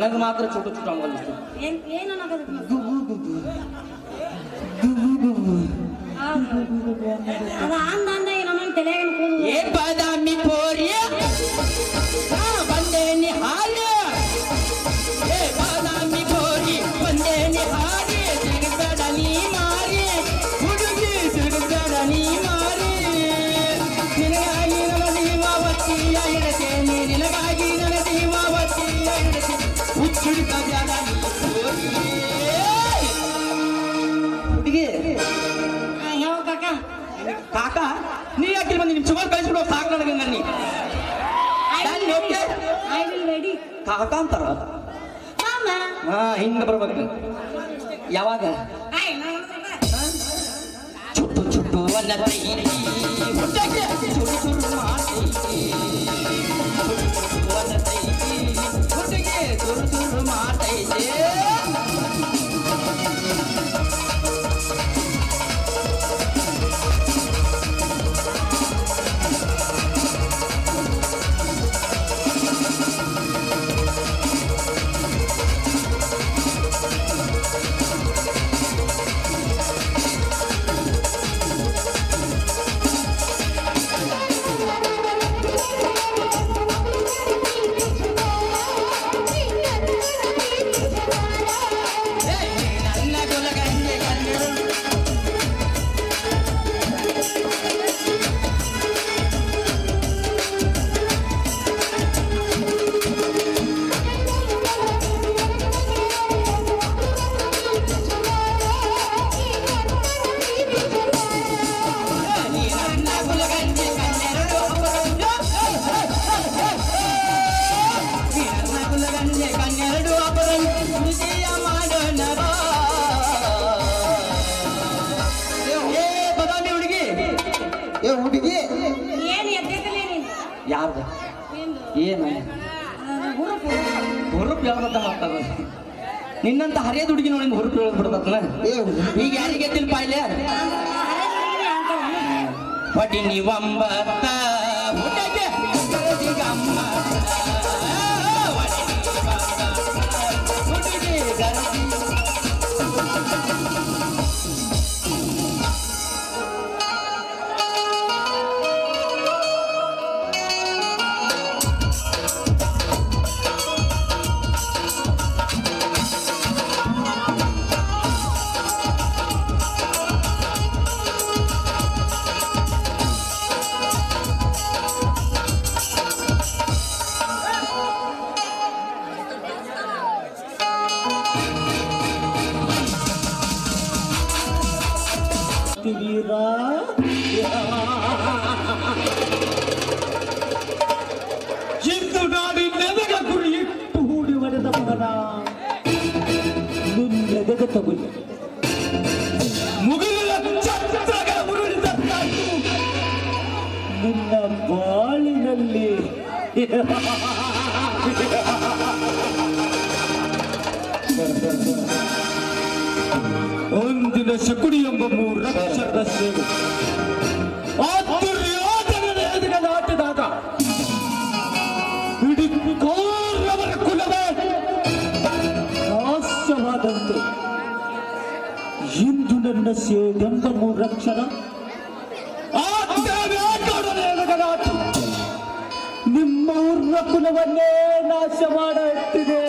ನನಗೆ ಮಾತ್ರ ಚುಟು ಚುಟು ಹಂಗ ಅನಿಸ್ತು ಏನ್ ಏನ್ ಅನ್ನೋದು ಗುಬು ಗುಬು ಗುಬು ಗುಬು ಅದ ಅಂದ ಅಂದ ನಮ್ಮ ತಲೆಯಾಗ ಅನ್ಕೋದು ಏ ಬಾದಾಮಿ ಪೋರಿಯ ನಾ ಬಂದೇನಿ ಹಾಲು ಏ ಬಾದಾಮಿ ಪೋರಿ ಬಂದೇನಿ ಹಾರಿ ಸಿಗಬೇಡ ನೀ ಮಾರಿ ಹುಡುಗಿ ಸಿಗಬೇಡ ನೀ ಮಾರಿ ನಿನಗಾಗಿ ನನ್ನ ಜೀವಾವತ್ತಿಯ ಹಿಡತೇನೆ ನಿನಗಾಗಿ ನನ್ನ ಜೀವಾವತ್ತಿಯ ಹಿಡತೇನೆ ಹುಚ್ಚಿಡ್ಕ ಬ್ಯಾಡ ನೀ ಪೋರಿ ಹುಡುಗಿ ಯಾವ ಕಾಕ ಕಾಕ ನೀ ಯಾಕೆ ಬಂದಿ ನಿಮ್ ಚುಮರ್ ಕಳಿಸ್ಬಿಡು ಸಾಕು ನನಗೆ ನನ್ನಿ ನಾನು ಓಕೆ ಐ ವಿಲ್ ರೆಡಿ ಕಾಕ ಅಂತಾರ ಮಾಮ ಹಾ ಹಿಂಗ ಬರ್ಬೇಕು ಯಾವಾಗ ಐ ನಾನು ಚುಟ್ಟು ಚುಟ್ಟು ಅನ್ನ ಕೈ ಹುಟ್ಟಕ್ಕೆ ಚುರು ಚುರು ಮಾಡ್ತೈತಿ ಚುಟ್ಟು ಅನ್ನ ಕೈ ಹುಟ್ಟಿಗೆ ಚುರು ಚುರು ಮಾಡ್ತೈತೆ ನನ್ನ ಗುಲಗಂಜೆ ಕಣ್ಣು ನೀ ನನ್ನ ಗುಲಗಂಜೆ ಕಣ್ಣೆರಡು ನೀ ನನ್ನ ಗುಲಗಂಜೆ ಕಣ್ಣೆರಡು ಅಪರಂಜು ವಿಜಯ ಮಾಡೋಣ ಬಾ. ಏ ಬದಾಮಿ ಹುಡುಗಿ ಏ ಹುಡುಗಿ ಏನ್ ಎದ್ದೇಕಲೇ ನೀ ಯಾರ್ದು ಏನು ಹುರುಪು ಹುರುಪ್ ಯಾವ್ದಂತ ಮಾತಾಡೋದು ನಿನ್ನಂತ ಹರಿಯದ ಹುಡುಗಿ ನೋಡಿ ಹುರುಪ್ ಹೇಳೋದು ಬಿಡ್ತತ್ನ ಈಗ ಯಾರಿಗೆ ತಿಳ್ಪ ಇಲ್ಲೇ ಪಡಿ ನೀವಂಬತ್ತ ಹುಡುಗೆ ಗರಜಿಗಮ್ಮ. ಒಡಿ ನೀವಂಬತ್ತ, ಹುಡುಗಿ ಗರಜಿ. ಇಂದು ನಾಡಿನೆದಗ ಗುರಿ ಇಟ್ಟು ಹೂಡಿ ಹೊಡೆದ ಮಗನ ನಿನ್ನೆದಗ ತಗೊಳ್ಳಿ ಮುಗಿಲಿನ ಛತ್ರಗಳ ಉರುಳಿದ ತಾಕು ನಿನ್ನ ಬಾಳಿನಲ್ಲಿ ಒಂದಿನ ಶಕುಡಿ ಎಂಬ ಮೂರಕ್ಷರದ ಸೇವೆ ಆ ದುರ್ಯೋಧನನ ಎದುರು ನಾಟಿದಾಗ ಇಡೀ ಕೌರವರ ಕುಲವೇ ನಾಶವಾದಂತೆ ಇಂದು ನನ್ನ ಸೇವೆಂಬ ಮೂರಕ್ಷರ ಆ ದೇವೇಗೌಡನ ಎದುರು ನಾಟಿ ನಿಮ್ಮ ಊರ್ನ ಕುಲವನ್ನೇ ನಾಶ ಮಾಡುತ್ತಿದೆ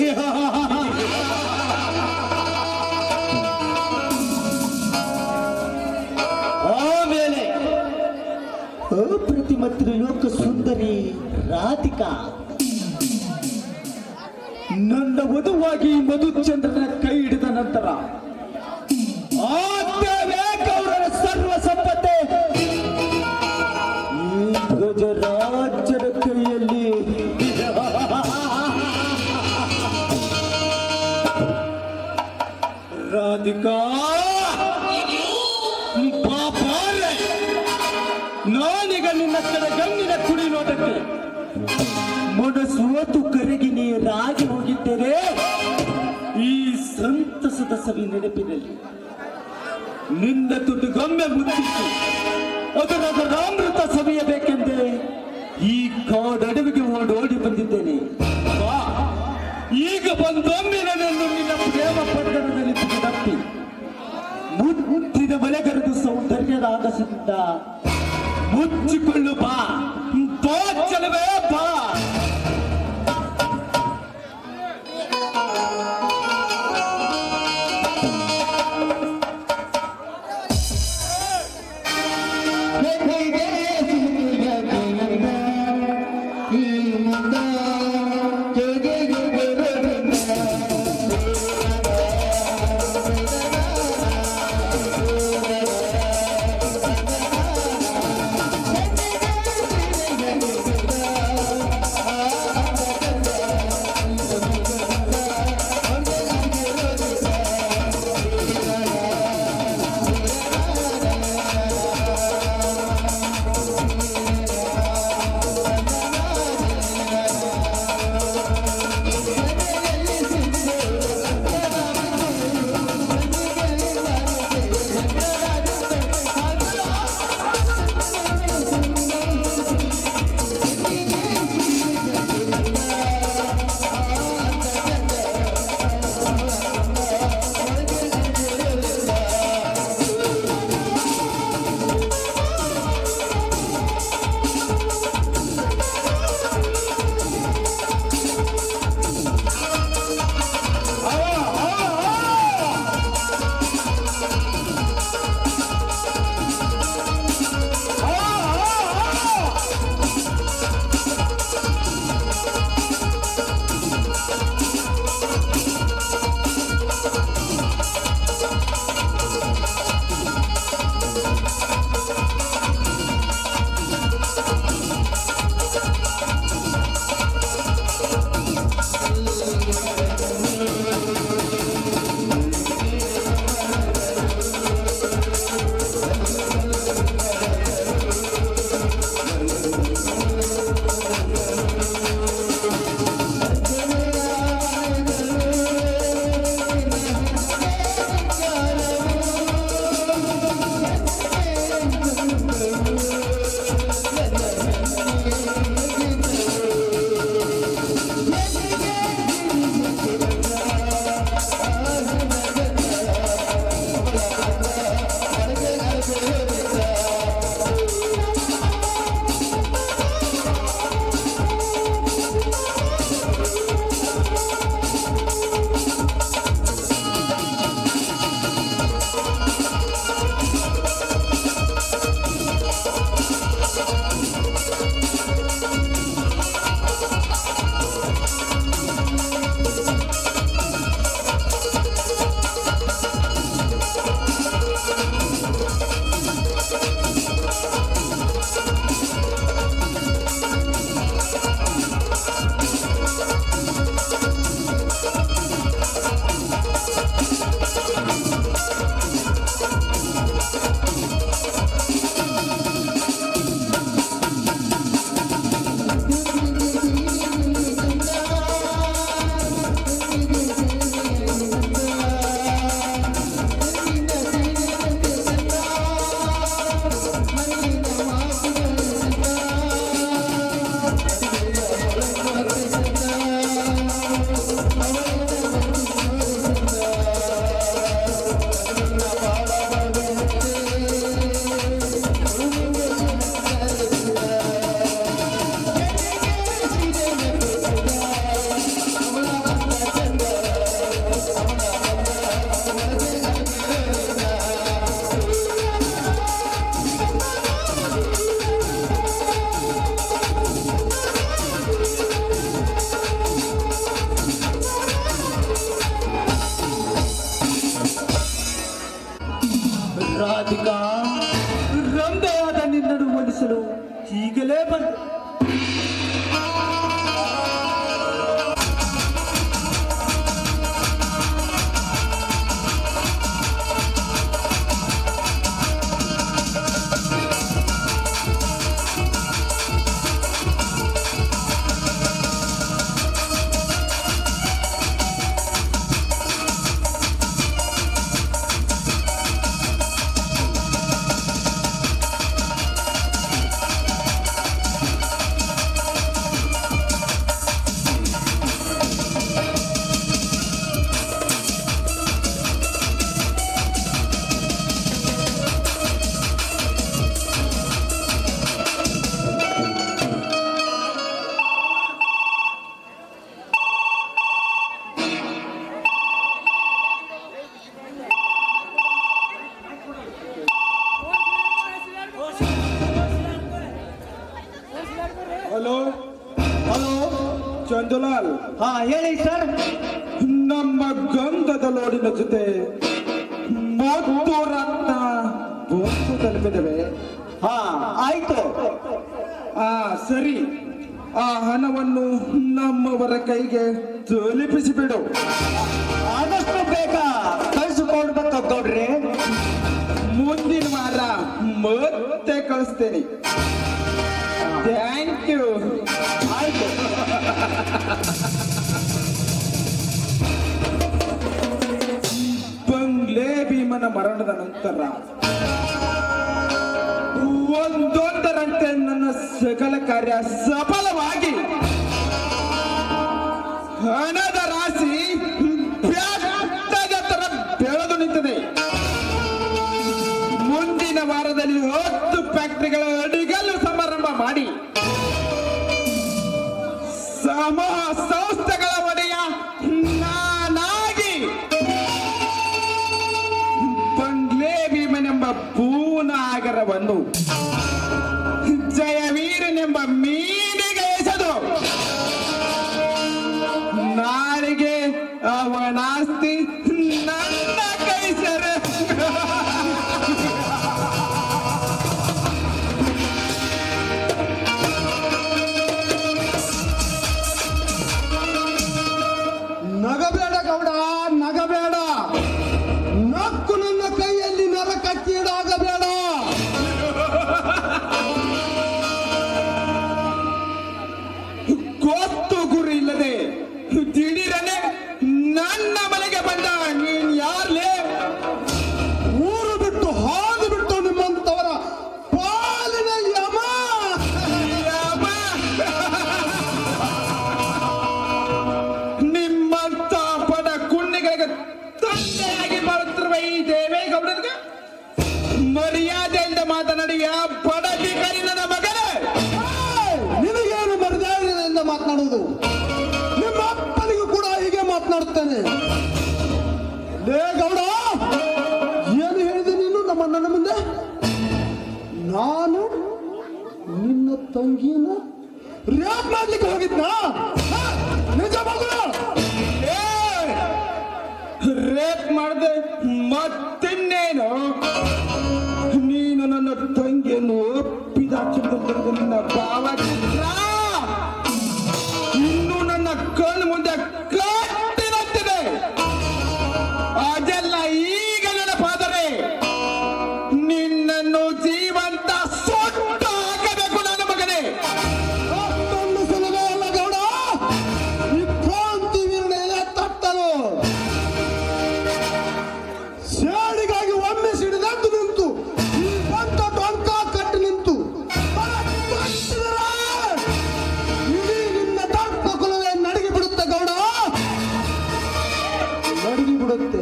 ಆಮೇಲೆ ಅಪ್ರತಿಮ ತ್ರಿಲೋಕ ಸುಂದರಿ ರಾಧಿಕಾ ನನ್ನ ವಧುವಾಗಿ ಮಧುಚಂದ್ರನ ಕೈ ಹಿಡಿದ ನಂತರ ಆ ದೇವೇಗೌಡರ ಸರ್ವ ಸಂಪತ್ತೆ ಈ ಗಜರಾಜನ ಕೈಯಲ್ಲಿ ರಾಧಿಕಾ ಪಾಪಾರೆ ನಾನೀಗ ನಿನ್ನ ಕಡೆ ಗಣ್ಣಿನ ಕುಡಿ ನೋಟಕ್ಕೆ ಮೊಡಸೋತು ಕರಗಿ ನೀರಾಗಿ ಹೋಗಿದ್ದೇನೆ ಈ ಸಂತಸದ ಸವಿ ನೆನಪಿನಲ್ಲಿ ನಿನ್ನ ತುಟುಗೊಮ್ಮೆ ಮುಚ್ಚಿತ್ತು ಅದರ ಅಮೃತ ಸವಿಯಬೇಕೆಂದೇ ಈ ಕಾಡಡವಿಗೆ ಓಡೋಡಿ ಬಂದಿದ್ದೇನೆ ಬಾ ಈಗ ಬಂದೊಮ್ಮೆ ನನ್ನನ್ನು ನಿನ್ನ ಪ್ರೇಮ ಪಟ್ಟಣದಲ್ಲಿ ತಪ್ಪಿ ಮುತ್ತಿದ ಮಲೆಗರೆದು ಸೌಂದರ್ಯದ ಆಗಸದಿಂದ ಮುಚ್ಚಿಕೊಳ್ಳು ಬಾ ತೋಚಲವೇ ಬಾ ರಾಧಿಕಾ ರಂಬೆಯಾದ ನಿನ್ನನ್ನು ಒಲಿಸಲು ಈಗಲೇ ಬಂದ ಹಾ ಹೇಳಿ ಸರ್ ನಮ್ಮ ಗಂಧದ ಲೋಡಿನ ಜೊತೆ ಮತ್ತು ರತ್ನ ಬೊತ್ತು ತಲುಪಿದವೆ ಹಾ ಆಯ್ತು ಆ ಸರಿ ಆ ಹಣವನ್ನು ನಮ್ಮವರ ಕೈಗೆ ತಲುಪಿಸಿಬಿಡು ಆದಷ್ಟು ಬೇಗ ಕಳಿಸಿಕೊಡ್ಬೇಕು ಗೌಡ್ರಿ ಮುಂದಿನ ವಾರ ಮತ್ತೆ ಕಳಿಸ್ತೇನೆ ಥ್ಯಾಂಕ್ ಯು ಆಯ್ತು ಬಂಗ್ಲೆ ಭೀಮನ ಮರಣದ ನಂತರ ಒಂದೊಂದರಂತೆ ನನ್ನ ಸಕಲ ಕಾರ್ಯ ಸಫಲವಾಗಿ ಹಣದ ರಾಶಿ ಬೆಟ್ಟದ ತರ ಬೆಳೆದು ನಿಂತಿದೆ ಮುಂದಿನ ವಾರದಲ್ಲಿ ಹತ್ತು ಫ್ಯಾಕ್ಟರಿಗಳ ಅಡಿಗಲ್ಲು ಸಮಾರಂಭ ಮಾಡಿ ಸಮೂಹ ಸಂಸ್ಥೆಗಳ ಒಡೆಯ ನಾನಾಗಿ ಬಂಗ್ಲೆ ಭೀಮನೆಂಬ ಭೂನಾಗರವನ್ನು ಜಯವೀರನೆಂಬ ಮೀನಿಗೆ ಎಸೆದು ನಾಳೆಗೆ ಅವನಾಸ್ತಿ ನನ್ನ ಕೈ ಸೆರೆ ನಗಬೇಡ ಗೌಡ ನಗಬೇಡ ನಕ್ಕು ನನ್ನ ಕೈಯಲ್ಲಿ ನರಕ ಕೀಡಾಗಬೇಡ ಗೊತ್ತು ಗುರಿ ಇಲ್ಲದೆ ದಿಢೀರನೆ ನನ್ನ ಮನೆಗೆ ಬಂದ ನೀನ್ ಯಾರ್ಲೇ ಊರು ಬಿಟ್ಟು ಹಾದು ಬಿಟ್ಟು ನಿಮ್ಮಂತವರ ಪಾಲಿನ ಯಮ ಯಮ. ನಿಮ್ಮಂತ ಪಡ ಕುಣ್ಣಿಗಳಿಗೆ ತಂದೆಯಾಗಿ ಬರುತ್ತಿರುವ ಈ ದೇವೇಗೌಡರಿಗೆ ಮರ್ಯಾದೆಯಿಂದ ಮಾತನಾಡಿಯ ಬಡ ಭಿಕಾರಿ ನನ್ನ ಮಗನೇ ಏಯ್! ನಿನಗೇನು ಮರ್ಯಾದೆಯಿಂದ ಮಾತನಾಡುವುದು ನಿಮ್ಮ ಅಪ್ಪನಿಗೂ ಕೂಡ ಹೀಗೆ ಮಾತನಾಡುತ್ತೇನೆ ಲೇ ಗೌಡ ಏನು ಹೇಳಿದೆ ನೀನು ನಮ್ಮ ನನ್ನ ಮುಂದೆ ನಾನು ನಿನ್ನ ತಂಗಿನ ರ್ಯಾಪ್ ಮಾಡ್ಲಿಕ್ಕೆ ಹೋಗಿದ್ನಾ ಹ? ನಿಜ ಮಗಳು ರೇಪ್ ಮಾಡದೆ ಮತ್ತಿನ್ನೇನು ನೀನು ನನ್ನ ತಂಗಿಯನ್ನು ಒಪ್ಪಿದ ಚಿತ್ರದಲ್ಲಿ ನಿನ್ನ ಭಾವಚಿತ್ರ ಇನ್ನು ನನ್ನ ಕಣ್ಣು ಮುಂದೆ ಕಟ್ಟಿರುತ್ತಿದೆ ಅದೆಲ್ಲ ಈಗ ನೆನಪಾದರೆ ನಿನ್ನನ್ನು ಜೀವಂತ ಸುಟ್ಟು ಹಾಕಬೇಕು ನನ್ನ ಮಗನೇ ಅಷ್ಟೊಂದು ಸುಲಭ ಅಲ್ಲ ಗೌಡ ಈ ಕ್ರಾಂತಿ ವೀರನೆಯ ತಟ್ಟಲು ಸೇಡಿಗಾಗಿ ಒಮ್ಮೆ ಸಿಡಿದದ್ದು ನಿಂತು ಈ ಬಂತ ಟೊಂಕ ಕಟ್ಟಿ ನಿಂತು ಬಲ ಕಟ್ಟಿದರೆ ಇಡೀ ನಿನ್ನ ದರ್ಪ ಕುಲವೇ ನಡಗಿ ಬಿಡುತ್ತೆ ಗೌಡ ನಡಗಿ ಬಿಡುತ್ತೆ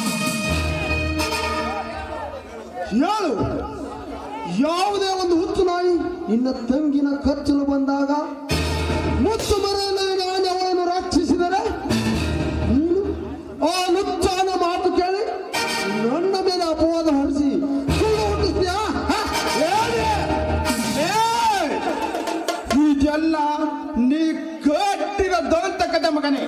ಹೇಳು ಯಾವುದೇ ಒಂದು ಹುಚ್ಚು ನಾಯಿ ನಿನ್ನ ತಂಗಿನ ಕಚ್ಚಲು ಬಂದಾಗ ಮುಚ್ಚು ಮರೆಯಲ್ಲದೆ ನಾನು ಅವಳನ್ನು ರಕ್ಷಿಸಿದರೆ ನೀನು ಆ ನುಚ್ಚಾನ ಮಾತು ಕೇಳಿ ನನ್ನ ಮೇಲೆ ಅಪವಾದ ಹೊರಿಸಿ ಸುಳ್ಳು ಹುಟ್ಟಿಸ್ತೀಯಾ ಹ? ಹೇಳಿ. ಏಯ್! ಇದೆಲ್ಲ ನೀ ಕಟ್ಟಿದ ದಂತಕದ ಮಗನೇ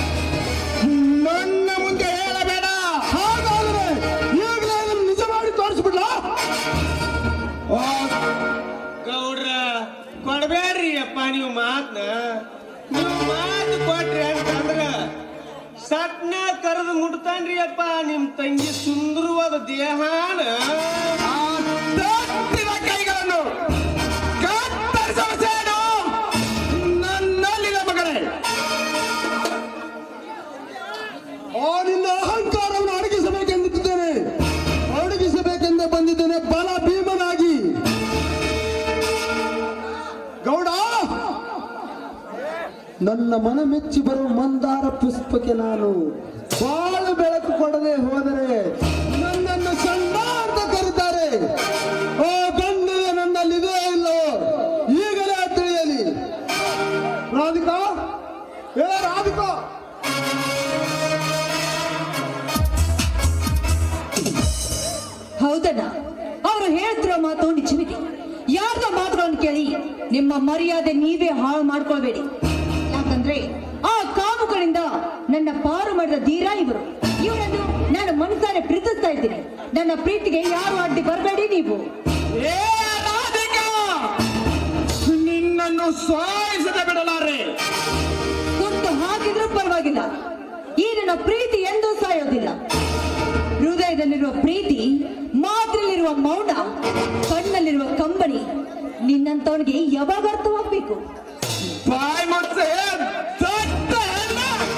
ನನ್ನ ಮುಂದೆ ಹೇಳಬೇಡ ಹಾಗಾದರೆ ಈಗಲೇ ಅದನ್ನು ನಿಜ ಮಾಡಿ ತೋರಿಸ್ಬಿಡ್ಲಾ ಆ, ಗೌಡ್ರ ಕೊಡ್ಬೇಡ್ರಿ ಅಪ್ಪ ನೀವು ಮಾತ್ನ ನೀವು ಮಾತು ಕೊಟ್ರಿ ಅಂತಂದ್ರ ಸಟ್ನ ಕರೆದು ಮುಟ್ತಾನ್ರಿ ಅಪ್ಪ ನಿಮ್ ತಂಗಿ ಸುಂದರವಾದ ದೇಹಾನ ಆ ತಟ್ಟಿದ ಕೈಗಳನ್ನು ಕತ್ತರಿಸುವ ಸೇಡು ನನ್ನಲ್ಲಿದೆ ಮಗನೇ ಆ ನಿನ್ನ ಅಹಂಕಾರವನ್ನು ಅಡಗಿಸಬೇಕೆಂದಿದ್ದೇನೆ ಅಡಗಿಸಬೇಕೆಂದೇ ಬಂದಿದ್ದೇನೆ ಬಲ ಭೀಮನಾಗಿ ಗೌಡ ನನ್ನ ಮನ ಮೆಚ್ಚಿ ಬರುವ ಮಂದಾರ ಪುಷ್ಪಕ್ಕೆ ನಾನು ಬಾಳು ಬೆಳಕು ಕೊಡದೆ ಹೋದರೆ ನನ್ನನ್ನು ಸಣ್ಣ ಅಂತ ಕರೀತಾರೆ ಓ ಗಂಡಿಗೆ ನನ್ನಲ್ಲಿದೆ ಇಲ್ಲವೋ ಈಗಲೇ ತಿಳಿಯಲಿ ರಾಧಿಕಾ ಏ ರಾಧಿಕಾ ಹೌದಣ್ಣ ಅವರು ಹೇಳ್ತಿರೋ ಮಾತು ನಿಜವಿದೆ ಯಾರ್ದ ಮಾತುಗಳನ್ನು ಕೇಳಿ ನಿಮ್ಮ ಮರ್ಯಾದೆ ನೀವೇ ಹಾಳು ಮಾಡ್ಕೊಳ್ಬೇಡಿ ಯಾಕಂದ್ರೆ ಆ ಕಾಮ ನನ್ನ ಪಾರು ಮಾಡಿದ ಧೀರ ಇವರು ಇವರನ್ನು ನಾನು ಮನಸಾರೆ ಪ್ರೀತಿಸ್ತಾ ಇದ್ದೀನಿ ನನ್ನ ಪ್ರೀತಿಗೆ ಯಾರು ಅಡ್ಡಿ ಬರಬೇಡಿ ನೀವು ಏ ರಾಧಿಕಾ ನಿನ್ನನ್ನು ಸಾಯಿಸದೆ ಬಿಡಲಾರೆ ಕೊಟ್ಟು ಹಾಕಿದ್ರೂ ಪರವಾಗಿಲ್ಲ ಈ ನನ್ನ ಪ್ರೀತಿ ಎಂದೂ ಸಾಯೋದಿಲ್ಲ ಹೃದಯದಲ್ಲಿರುವ ಪ್ರೀತಿ ಮಾತ್ರಲ್ಲಿರುವ ಮೌನ ಕಣ್ಣಲ್ಲಿರುವ ಕಂಬನಿ ನಿನ್ನಂತವನಿಗೆ ಯಾವಾಗ ಅರ್ಥವಾಗ್ಬೇಕು ಬಾಯ್ ಮತ್ತೆ ದೊಡ್ಡ ಹೆಣ್ಣ.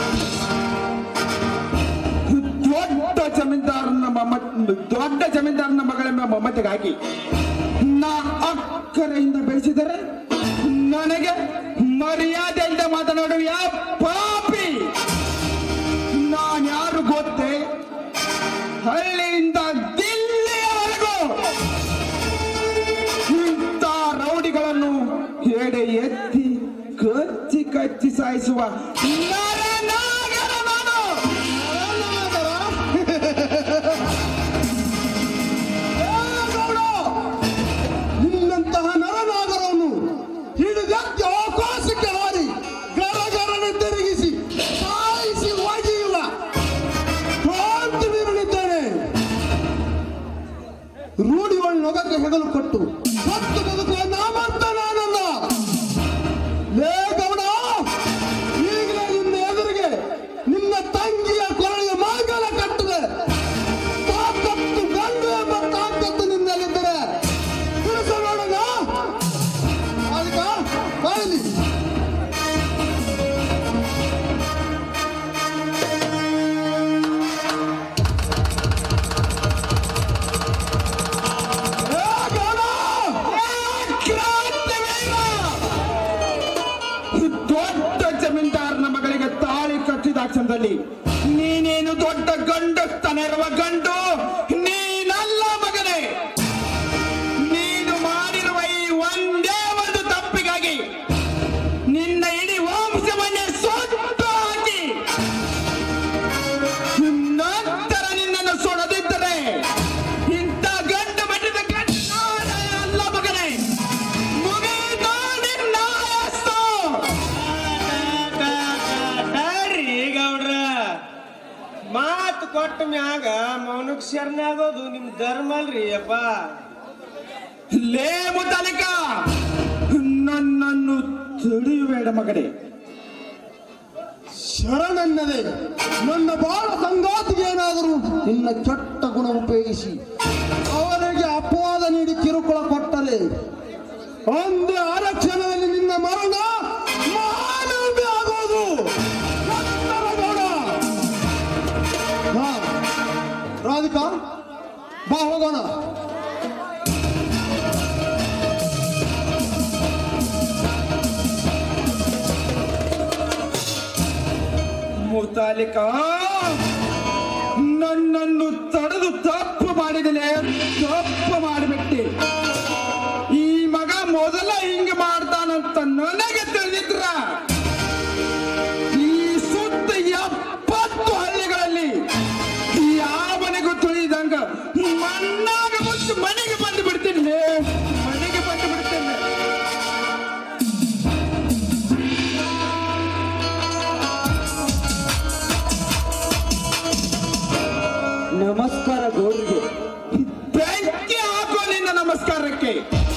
ದೊಡ್ಡ ಜಮೀನ್ದಾರನ ಮಮ ದೊಡ್ಡ ಜಮೀನ್ದಾರನ ಮಗಳ ಮೇ- ಮಮತೆಗಾಗಿ ನಾ ಅಕ್ಕರೆಯಿಂದ ಬೆಳೆಸಿದರೆ ನನಗೆ ಮರ್ಯಾದೆಯಿಂದ ಮಾತನಾಡುವ ಯಾವ ಪಾಪಿ ನಾನು ಯಾರು ಗೊತ್ತೇ ಹಳ್ಳಿಯಿಂದ ದಿಲ್ಲಿಯವರೆಗೂ ಇಂಥ ರೌಡಿಗಳನ್ನು ಎಡೆ ಎತ್ತಿ ಕಚ್ಚಿ ಕಚ್ಚಿ ಸಾಯಿಸುವ ನರನಾಗರ ನಾನು ನಿನ್ನಂತಹ ನರನಾಗರವನ್ನು ಹಿಡಿದಕ್ಕೆ ಅವಕಾಶಕ್ಕೆ ಹಾರಿ ಗರಗರನೆ ತಿರುಗಿಸಿ ಸಾಯಿಸಿ ಒಗೆಯುವ ಕ್ರಾಂತಿ ವೀರನಿದ್ದೇನೆ ರೂಢಿಗಳ ನೊಗಕ್ಕೆ ಹೆಗಲು ಕೊಟ್ಟು ಸತ್ತು ಬದುಕುವ ನಾಮರ್ಥ ನಾನಲ್ಲ ಲೇ ಗೌಡ ಈಗಲೇ ನಿನ್ನ ಎದುರಿಗೆ ನಿನ್ನ ತಂಗಿಯ ಕೊರಳಿಗೆ ಮಾಗಲ ಕಟ್ಟಿದೆ ತಾಕತ್ತು ಗಂಡು ಎಂಬ ತಾಕತ್ತು ನಿನ್ನಲ್ಲಿದ್ದರೆ ತಿಳಿಸು ನೋಡೋಣ ಅದಕ್ಕ ಬಾಯಲಿ ಏ ಗೌಡ! ಕ್ರಾಂತಿ ವೀರ! ದೊಡ್ಡ ಜಮೀನ್ದಾರನ ಮಗಳಿಗೆ ತಾಳಿ ಕಟ್ಟಿದ ಕ್ಷಣದಲ್ಲಿ ನೀನೇನು ದೊಡ್ಡ ಗಂಡಸ್ತನಿರುವ ಗಂಡು ನೀನಲ್ಲ ಮಗನೇ ನೀನು ಮಾಡಿರುವ ಈ ಒಂದೇ ಒಂದು ತಪ್ಪಿಗಾಗಿ ನಿನ್ನ ಇಡೀ ವಂಶವನ್ನೇ ಸುಟ್ಟು ಹಾಕಿ ನಂತರ ನಿನ್ನನ್ನು ಸುಡದಿದ್ದರೆ ಇಂಥ ಗಂಡ ಮಟ್ಟದ ಗಂಡ ಅಲ್ಲ ಮಗನೇ ಮುಗಿದೋ ನಿನ್ನ ಆಯಸ್ಸು. ಬ್ಯಾಡ್ರಿ ಗೌಡ್ರ ಮಾತು ಕೊಟ್ಟ ಮ್ಯಾಗ ಮೌನಕ್ ಶರಣಾಗೋದು ನಿಮ್ ಧರ್ಮ ಅಲ್ರಿ ಅಪ್ಪ ಲೇ ಮುತಾಲಿಕ ನನ್ನನ್ನು ತಡೆಯಬೇಡ ಮಗನೇ ಶರಣನ್ನದೆ ನನ್ನ ಬಾಳ ಸಂಗಾತಿಗೆ ಏನಾದರೂ ನಿನ್ನ ಕೆಟ್ಟ ಗುಣ ಉಪಯೋಗಿಸಿ ಅವರಿಗೆ ಅಪವಾದ ನೀಡಿ ಕಿರುಕುಳ ಕೊಟ್ಟರೆ ಒಂದೇ ಆರಕ್ಷಣದಲ್ಲಿ ನಿನ್ನ ಮರಣ ಮಾನವೇ ಆಗೋದು ಎತ್ತರ ಗೌಡ. ಹಾ ರಾಧಿಕಾ ಬಾ ಹೋಗೋಣ ಮುತಾಲಿಕ ನನ್ನನ್ನು ತಡೆದು ತಪ್ಪು ಮಾಡಿದಲೆ ತಪ್ಪು ಮಾಡಿಬಿಟ್ಟೆ ಈ ಮಗ ಮೊದಲ ಹಿಂಗ ಮಾಡ್ತಾನಂತ ನನಗೆ ತಿಳಿದಿದ್ರ ಈ ಸುತ್ತ ಎಪ್ಪತ್ತು ಹಳ್ಳಿಗಳಲ್ಲಿ ಯಾವನಿಗೂ ತಿಳಿದಂಗ ಮಣ್ಣಾಗ ಮುಚ್ಚಿ ಮನೆಗೆ ಬಂದು ಬಿಡ್ತೀನಿ ಮನೆಗೆ ಬಂದು ಬಿಡ್ತೇನೆ ನಮಸ್ಕಾರ ಗೌಡ್ರಿಗೆ ಬೆಂಕಿ ಹಾಕೋ ನಿನ್ನ ನಮಸ್ಕಾರಕ್ಕೆ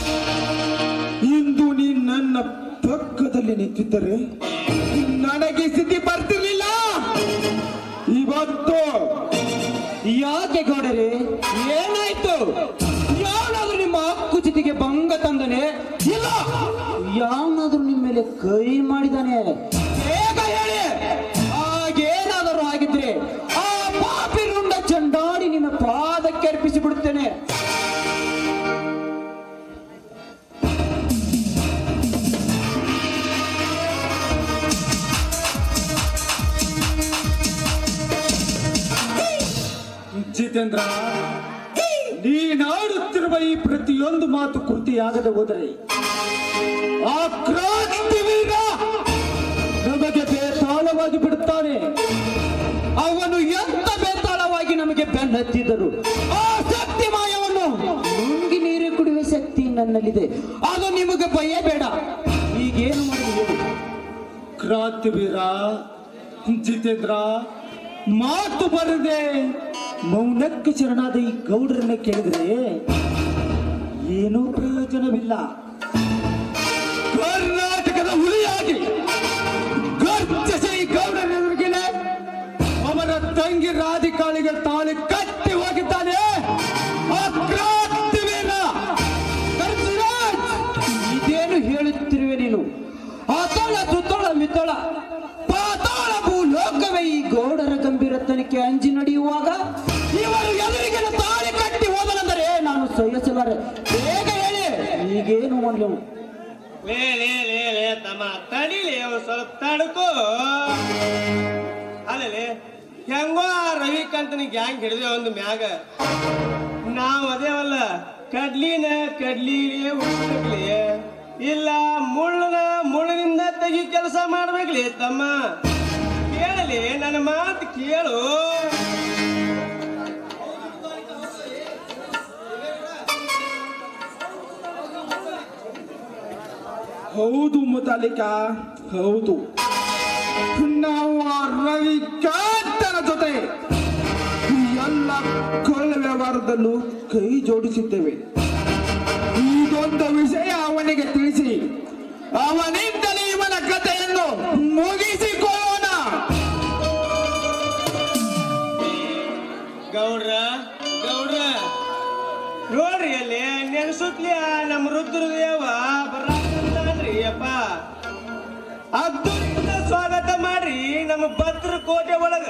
ಇಂದು ನೀ ನನ್ನ ಪಕ್ಕದಲ್ಲಿ ನಿಂತಿದ್ದರೆ ನನಗೆ ಸ್ಥಿತಿ ಬರ್ತಿರ್ಲಿಲ್ಲ ಇವತ್ತು ಯಾಕೆ ಗೌಡರೇ ಏನಾಯ್ತು ಯಾವನಾದ್ರೂ ನಿಮ್ಮ ಹಕ್ಕು ಚಿತಿಗೆ ಭಂಗ ತಂದನೆ ಇಲ್ಲ ಯಾವನಾದ್ರೂ ನಿಮ್ಮ ಮೇಲೆ ಕೈ ಮಾಡಿದಾನೆ ಬೇಗ ಹೇಳಿ ಹಾಗೇನಾದರೂ ಆಗಿದ್ರೆ ಆ ಪಾಪಿ ರುಂಡ ಚಂಡಾಡಿ ನಿಮ್ಮ ಪಾದಕ್ಕೆ ಅರ್ಪಿಸಿ ಬಿಡುತ್ತೇನೆ ಜಿತೇಂದ್ರ ನೀನಾಡುತ್ತಿರುವ ಈ ಪ್ರತಿಯೊಂದು ಮಾತು ಕೃತಿಯಾಗದೆ ಹೋದರೆ ಆ ಕ್ರಾಂತಿ ವೀರ ನಮಗೆ ಬೇತಾಳವಾಗಿ ಬಿಡುತ್ತಾನೆ ಅವನು ಎಂತ ಬೇತಾಳವಾಗಿ ನಮಗೆ ಬೆನ್ನತ್ತಿದ್ದರು ಆ ಶಕ್ತಿ ಮಾಯವನ್ನು ನುಂಗಿ ನೀರು ಕುಡಿಯುವ ಶಕ್ತಿ ನನ್ನಲ್ಲಿದೆ ಅದು ನಿಮಗೆ ಭಯ ಬೇಡ ಈಗೇನು ಮಾಡಿ ಹೇಳಿ ಕ್ರಾಂತಿ ವೀರ ಜಿತೇಂದ್ರ ಮಾತು ಬರದೆ ಮೌನಕ್ಕೆ ಶರಣಾದ ಈ ಗೌಡರನ್ನ ಕೇಳಿದ್ರೆ ಏನೂ ಪ್ರಯೋಜನವಿಲ್ಲ ಕರ್ನಾಟಕದ ಹುಲಿಯಾಗಿ ಗರ್ಜಿಸಿ ಈ ಗೌಡರ ಎದುರಿಗಿನ ಅವರ ತಂಗಿ ರಾಧಿಕಾಳಿಗೆ ತಾಳಿ ಕಟ್ಟಿ ಹೋಗಿದ್ದಾನೆ ಆ ಕ್ರಾಂತಿವೀರ ಕರ್ಜರಾಜ್! ಇದೇನು ಹೇಳುತ್ತಿರುವೆ ನೀನು ಅತಳ ಸುತ್ತಳ ಮಿತ್ತಳ ಪಾತಾಳ ಭೂಲೋಕವೇ ಈ ಗೌಡರ ಗಂಭೀರ ತನಿಖೆ ಅಂಜಿ ನಡೆಯುವಾಗ ಇವರು ಎದುರಿಗೆ ತಾಳಿ ಕಟ್ಟಿ ಹೋದನೆಂದರೆ ನಾನು ಸಹಿಸಲಾರೆ ಬೇಗ ಹೇಳಿ ಈಗೇನು ಮಾಡಲು ಲೇ ಲೇ ಲೇ ಲೇ ತಮ್ಮ ತಡಿಲಿ ಒಂದ್ ಸ್ವಲ್ಪ ತಡ್ಕೋ ಅಲ್ಲೇ ಹೆಂಗೋ ಆ ರವಿಕಾಂತನ ಗ್ಯಾಂಗ್ ಹಿಡಿದೆ ಒಂದು ಮ್ಯಾಗ ನಾವ್ ಅದೇವಲ್ಲ ಕಡ್ಲಿನ ಕಡ್ಲಿ ಉಳಿಸ್ಬೇಕ್ಲಿ ಇಲ್ಲ ಮುಳ್ಳನ ಮುಳ್ಳಿನಿಂದ ತೆಗಿ ಕೆಲಸ ಮಾಡ್ಬೇಕ್ಲಿ ತಮ್ಮ ಕೇಳಲಿ ನನ್ನ ಮಾತು ಕೇಳು ಹೌದು ಮುತಾಲಿಕ ಹೌದು ನಾವು ಆ ರವಿಕಾಂತನ ಜೊತೆ ಎಲ್ಲ ಕೊಳ್ಳ ವ್ಯವಹಾರದಲ್ಲೂ ಕೈ ಜೋಡಿಸಿದ್ದೇವೆ ಇದೊಂದು ವಿಷಯ ಅವನಿಗೆ ತಿಳಿಸಿ ಅವನಿಂದಲೇ ಇವನ ಕಥೆಯನ್ನು ಮುಗಿಸಿಕೊಳ್ಳೋಣ ಗೌಡ್ರ ಗೌಡ್ರ ನೋಡ್ರಿ ಅಲ್ಲಿ ನೆನ್ಸುತ್ಲಿ ನಮ್ಮ ರುದ್ರದೇವ ಬರೀ ಅಪ್ಪ ಅದ್ದೂರಿಂದ ಸ್ವಾಗತ ಮಾಡ್ರಿ ನಮ್ಮ ಭದ್ರ ಕೋಟೆ ಒಳಗ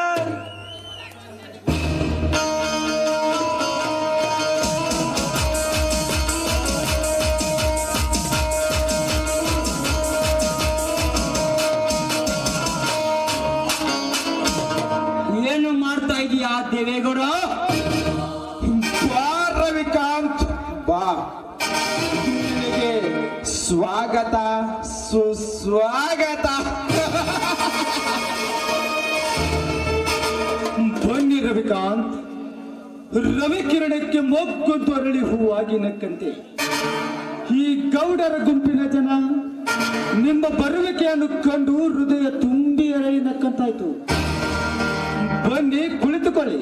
ಏನು ಮಾಡ್ತಾ ಇದೀಯಾ ದೇವೇಗೌಡ ಬಾ ರವಿಕಾಂತ್ ಬಾ ನಿನಗೆ ಸ್ವಾಗತ ಸುಸ್ವಾಗತ ಬನ್ನಿ ರವಿಕಾಂತ್ ರವಿಕಿರಣಕ್ಕೆ ಮೊಗ್ಗೊಂದು ಅರಳಿ ಹೂವಾಗಿ ನಕ್ಕಂತೆ ಈ ಗೌಡರ ಗುಂಪಿನ ಜನ ನಿಮ್ಮ ಬರುವಿಕೆಯನ್ನು ಕಂಡು ಹೃದಯ ತುಂಬಿ ಅರಳಿ ನಕ್ಕಂತಾಯ್ತು ಬನ್ನಿ ಕುಳಿತುಕೊಳ್ಳಿ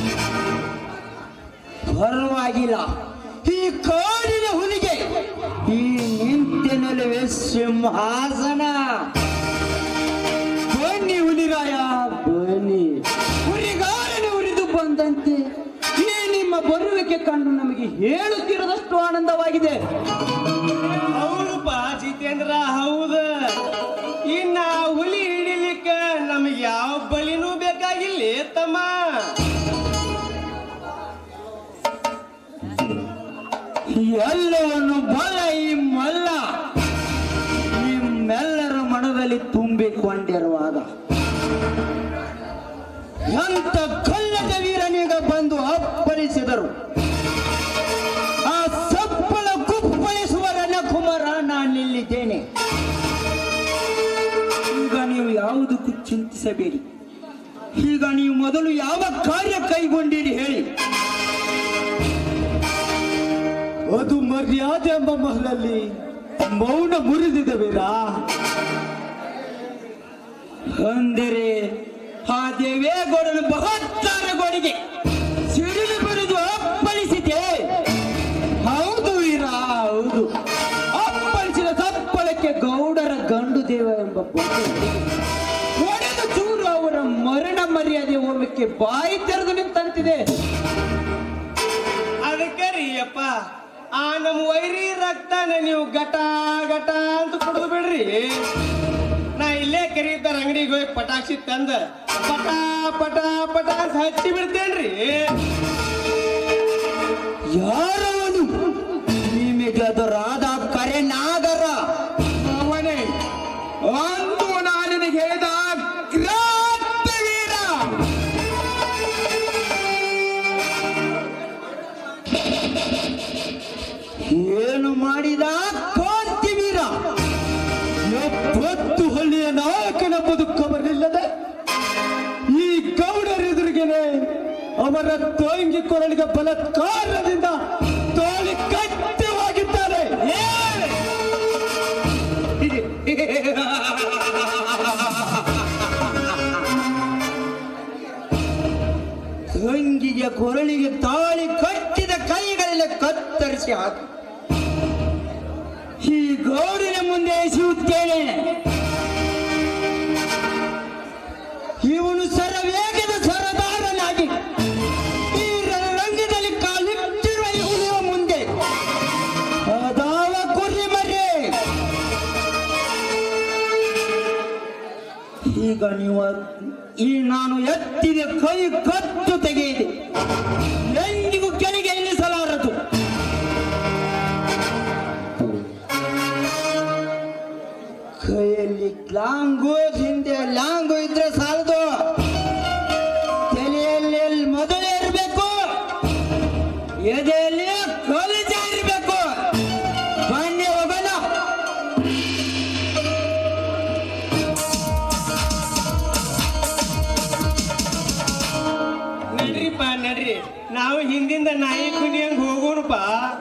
ಪರವಾಗಿಲ್ಲ ಈ ಕಾಡಿನ ಹುಲಿಗೆ ಈ ನಿಂತಿನಲ್ಲವೇ ಸಿಂಹಾಸನ ಬನ್ನಿ ಹುಲಿರಾಯ ಬನ್ನಿ ಹುಲಿಗಾರನೆ ಉರಿದು ಬಂದಂತೆ ಈ ನಿಮ್ಮ ಬರುವಿಕೆ ಕಂಡು ನಮಗೆ ಹೇಳುತ್ತಿರದಷ್ಟು ಆನಂದವಾಗಿದೆ ಹೌದಪ್ಪ ಜಿತೇಂದ್ರ ಹೌದ ಇನ್ನ ಹುಲಿ ಹಿಡಿಲಿಕ್ಕ ನಮಗೆ ಯಾವ ಬಲಿನೂ ಬೇಕಾಗಿಲ್ಲ ತಮ್ಮ ಎಲ್ಲವನ್ನು ಬಲ ಈ ಮಲ್ಲ ನಿಮ್ಮೆಲ್ಲರ ಮನದಲ್ಲಿ ತುಂಬಿಕೊಂಡಿರುವಾಗ ಎಂತ ಕಲ್ಲದ ವೀರನಿಗ ಬಂದು ಅಪ್ಪಳಿಸಿದರು ಆ ಸಪ್ಪಳ ಕುಪ್ಪಳಿಸುವ ರಣಕುಮಾರ ನಾನಿಲ್ಲಿದ್ದೇನೆ ಈಗ ನೀವು ಯಾವುದಕ್ಕೂ ಚಿಂತಿಸಬೇಡಿ ಈಗ ನೀವು ಮೊದಲು ಯಾವ ಕಾರ್ಯ ಕೈಗೊಂಡಿರಿ ಹೇಳಿ ಅದು ಮರ್ಯಾದೆ ಎಂಬ ಮಹಲಲ್ಲಿ ಮೌನ ಮುರಿದಿದೆ ವೀರಾ ಅಂದರೆ ಆ ದೇವೇಗೌಡನ ಬಹತ್ತಾರ ಗೋಡಿಗೆ ಸಿಡಿಲು ಬರೆದು ಅಪ್ಪಳಿಸಿದೆ ಹೌದು ವೀರ ಹೌದು ಅಪ್ಪಳಿಸಿದ ಸಪ್ಪಳಕ್ಕೆ ಗೌಡರ ಗಂಡು ದೇವ ಎಂಬ ಬೊಕ್ಕೆ ಹೊಡೆದು ಚೂರು ಅವರ ಮರಣ ಮರ್ಯಾದೆ ಹೋಗಕ್ಕೆ ಬಾಯಿ ತೆರೆದು ನಿಂತಂತಿದೆ ಅದಕ್ಕೆ ರೀ ಅಪ್ಪ ಆ ನಮ್ಮ ವೈರಿ ರಕ್ತನ ನೀವು ಗಟ ಗಟ ಅಂತ ಕುಡಿದು ಬಿಡ್ರಿ ನಾ ಇಲ್ಲೇ ಕರೀತಾರ ಅಂಗಡಿಗೆ ಹೋಗಿ ಪಟಾಕ್ಷಿ ತಂದ ಪಟ ಪಟ ಪಟ ಅಂತ ಹಚ್ಚಿ ಬಿಡ್ತೇನ್ರಿ ಯಾರವನು ನಿಮಗದರಾದ ಕರೆ ನಾಗರ ಅವನೇ ಅಂದು ನಾನು ನಿನಗೆ ಹೇಳಿದ ಕ್ರಾಂತಿವೀರ ಏನು ಮಾಡಿದ ಕಾಂತಿವೀರ ಎಪ್ಪತ್ತು ಹಳ್ಳಿಯ ನಾಯಕನ ಬದುಕಬರಲಿಲ್ಲದೆ ಈ ಗೌಡರ ಎದುರಿಗೆನೆ ಅವರ ತಂಗಿ ಕೊರಳಿಗೆ ಬಲತ್ಕಾರದಿಂದ ತಾಳಿ ಕಟ್ಟಿ ಹೋಗಿದ್ದಾರೆ ತಂಗಿಗೆ ಕೊರಳಿಗೆ ತಾಳಿ ಕಟ್ಟಿದ ಕೈಗಳಲ್ಲಿ ಕತ್ತರಿಸಿ ಹಾಕಿ ಈ ಗೌಡಿನ ಮುಂದೆ ಎಸೆಯುತ್ತೇನೆ ಇವನು ಸರವೇಗದ ಸರದಾರನಾಗಿ ಈ ರಂಗದಲ್ಲಿ ಕಾಲಿಟ್ಟಿರುವ ಇವನ ಮುಂದೆ ಅದಾವ ಕುರಿ ಮರಿ ಈಗ ನೀವು ಈ ನಾನು ಎತ್ತಿದ ಕೈ ಕತ್ತು ತೆಗೆಯಿದೆ ಎಂದಿಗೂ ಕೆಳಗೆ ಎನ್ನಿಸಲಾರದು ಕೈಯಲ್ಲಿ ಲಾಂಗು ಹಿಂದೆ ಲಾಂಗು ಇದ್ರೆ ಸಾಲದು ತಲೆಯಲ್ಲಿ ಎಲ್ಲಿ ಮೊದಲೇ ಇರಬೇಕು ಎದೆಯಲ್ಲಿ ಕಲಿಜ ಇರಬೇಕು ಬನ್ನಿ ಹೋಗೋಣ ನಡ್ರಿಪ್ಪ ನಡ್ರಿ ನಾವು ಹಿಂದಿಂದ ನಾಯಿ ಕುನಿಯಂಗ್ ಹೋಗೋಣಪ್ಪ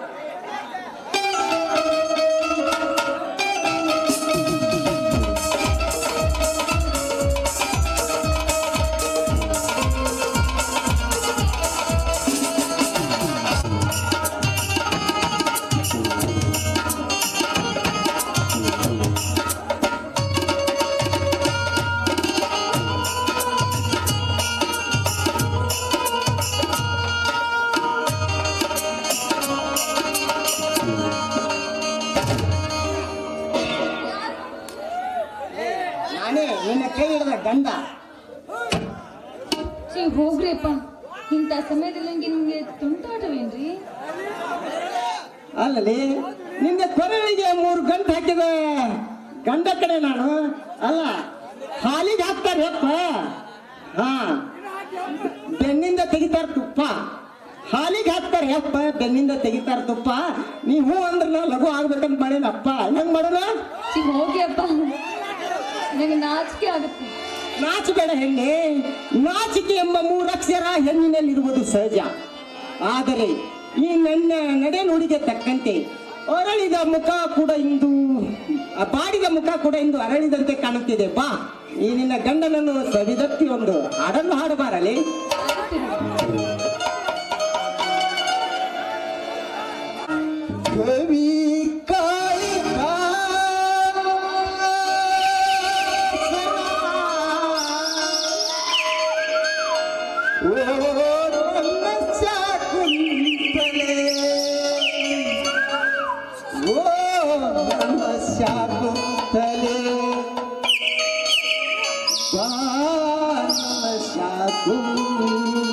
ನಾನೇ ನಿನ್ನ ಕೈ ಹಿಡಿದ ಗಂಡ ಛೀ ಹೋಗ್ರಿಪ್ಪ ಇಂಥ ಸಮಯದಲ್ಲಿ ನಂಗೆ ನಿಮ್ಗೆ ತುಂಟಾಟವೇನ್ರಿ ಅಲ್ಲಲ್ಲಿ ನಿನ್ನ ಕೊರಳಿಗೆ ಮೂರು ಗಂಟೆ ಹಾಕಿದ ಗಂಡ ಕಡೆ ನಾನು ಅಲ್ಲ ಹಾಲಿಗೆ ಹಾಕ್ತಾರೆ ಅಪ್ಪ ಹಾ ಬೆನ್ನಿಂದ ತೆಗಿತಾರ ತುಪ್ಪ ಹಾಲಿಗೆ ಹಾಕ್ತಾರೆ ಅಪ್ಪ ಬೆನ್ನಿಂದ ತೆಗಿತಾರ ತುಪ್ಪ ನೀ ಹೂ ಅಂದ್ರೆ ನಾ ಲಘು ಆಗ್ಬೇಕಂತ ಮಾಡೇನಪ್ಪ ಹೆಂಗ್ ಮಾಡೋಣ ಛೀ ಹೋಗಿ ಅಪ್ಪ ನನಗೆ ನಾಚಿಕೆ ಆಗುತ್ತೆ ನಾಚಿಬೇಡ ಹೆಣ್ಣೆ ನಾಚಿಕೆ ಎಂಬ ಮೂರಕ್ಷರ ಹೆಣ್ಣಿನಲ್ಲಿರುವುದು ಸಹಜ ಆದರೆ ಈ ನನ್ನ ನಡೆ ನುಡಿಗೆ ತಕ್ಕಂತೆ ಅರಳಿದ ಮುಖ ಕೂಡ ಇಂದು ಆ ಬಾಡಿದ ಮುಖ ಕೂಡ ಇಂದು ಅರಳಿದಂತೆ ಕಾಣುತ್ತಿದೆ ಬಾ ಈ ನಿನ್ನ ಗಂಡನನ್ನು ಸವಿದತ್ತಿ ಒಂದು ಹಾಡನ್ನು ಹಾಡಬಾರಲಿ ಕವಿ ಓ ನನ್ನ ಶಾಕುಂತಲೆ ಓ ನನ್ನ ಶಾಕುಂತಲೆ ಬಾ ನನ್ನ ಶಾಕುಂತಲೆ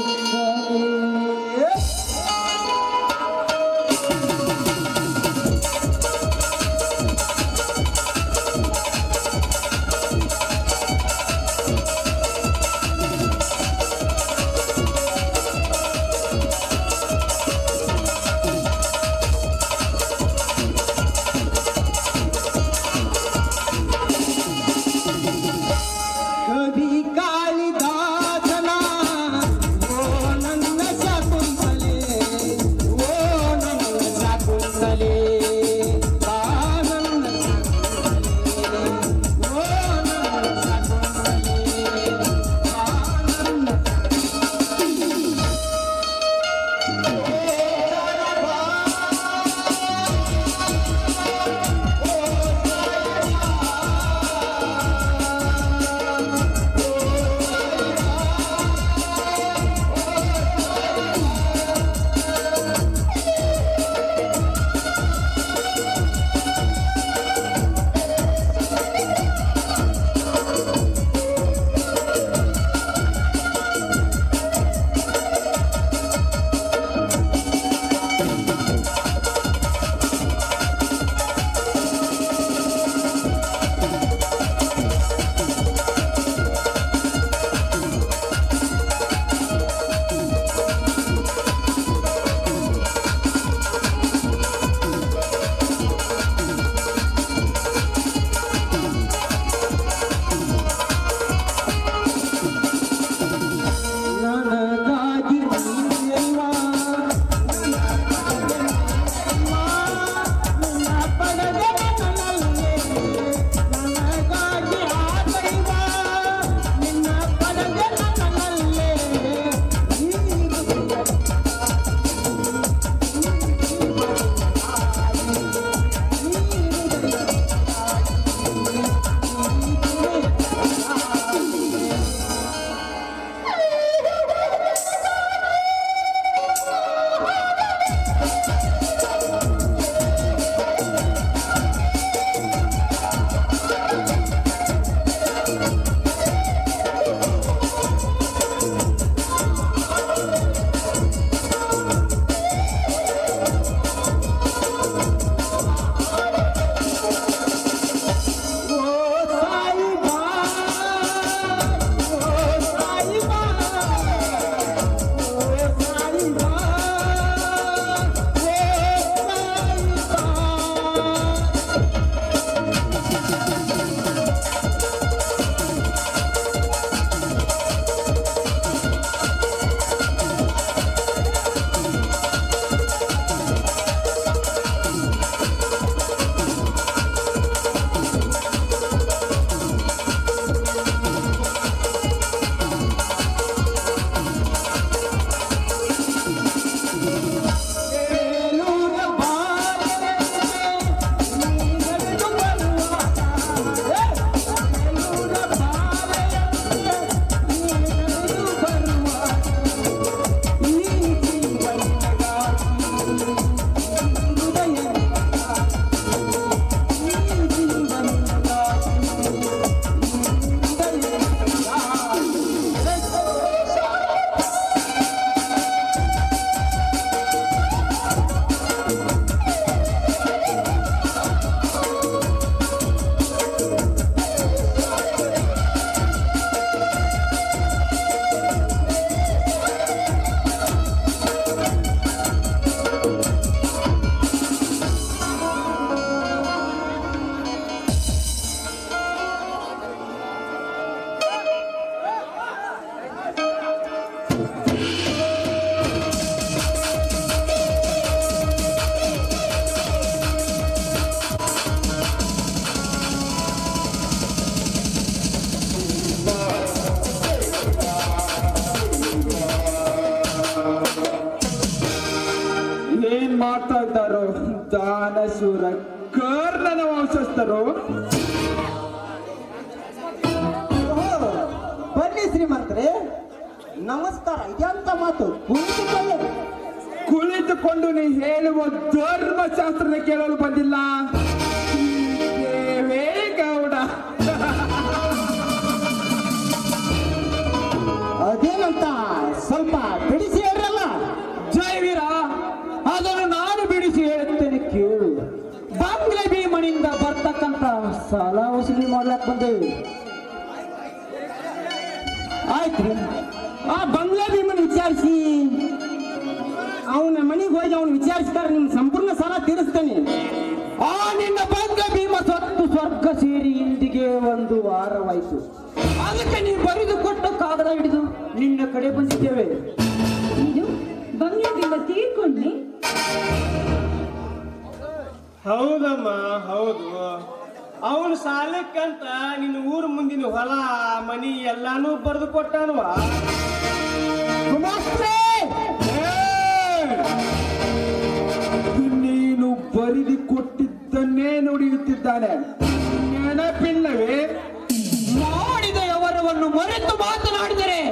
ಮಾಡ್ತಾ ಇದ್ದಾರೋ ದಾನಶೂರ ಕರ್ಣನ ವಂಶಸ್ಥರು ಬನ್ನಿ ಶ್ರೀಮಂತರೇ ನಮಸ್ಕಾರ ಇದೆಂತ ಮಾತು ಕುಳಿತುಕೊಳ್ಳಿ ಕುಳಿತುಕೊಂಡು ನೀ ಹೇಳುವ ಧರ್ಮಶಾಸ್ತ್ರನ ಕೇಳಲು ಬಂದಿಲ್ಲ ದೇವೇ ಗೌಡ ಅದೇನಂತ ಸ್ವಲ್ಪ ಬಿಡಿಸಿ ಹೇಳ್ರಲ್ಲ ಜೈ ವೀರ ಅದನ್ನು ನಾನು ಬಿಡಿಸಿ ಹೇಳುತ್ತೇನೆ ಕೇಳು ಬಂಗ್ಲೆ ಭೀಮನಿಂದ ಬರ್ತಕ್ಕಂತ ಸಾಲ ವಸೂಲಿ ಮಾಡ್ಲಕ್ ಬಂದೇವಿ ಆಯ್ತ್ರಿ ಆ ಬಂಗ್ಲಾ ಭೀಮನ್ ವಿಚಾರಿಸಿ ಅವನ ಮನೆಗೆ ಹೋಗಿ ಅವನು ವಿಚಾರಿಸ್ತಾರೆ ನಿಮ್ ಸಂಪೂರ್ಣ ಸಾಲ ತೀರಿಸ್ತೇನೆ ಆ ನಿನ್ನ ಬಂಗ್ಲೆ ಭೀಮ ಸತ್ತು ಸ್ವರ್ಗ ಸೇರಿ ಇಂದಿಗೆ ಒಂದು ವಾರವಾಯಿತು ಅದಕ್ಕೆ ನೀ ಬರೆದು ಕೊಟ್ಟ ಕಾಗದ ಹಿಡಿದು ನಿನ್ನ ಕಡೆ ಬಂದಿದ್ದೇವೆ ಇದು ಬಂಗ್ಲಾ ಬಿಂಬ ತೀರ್ಕೊಂಡ್ನಿ ಹೌದಮ್ಮ ಹೌದು ಅವನು ಸಾಲಕ್ಕಂತ ನಿನ್ನ ಊರ ಮುಂದಿನ ಹೊಲ ಮನಿ ಎಲ್ಲಾನು ಬರೆದು ಕೊಟ್ಟಾನವ ನೀನು ಬರಿದು ಕೊಟ್ಟಿದ್ದನ್ನೇ ನುಡಿಯುತ್ತಿದ್ದಾನೆ ನೆನಪಿಲ್ಲವೇ ಮಾಡಿದ ಯವರವನ್ನು ಮರೆತು ಮಾತನಾಡಿದರೆ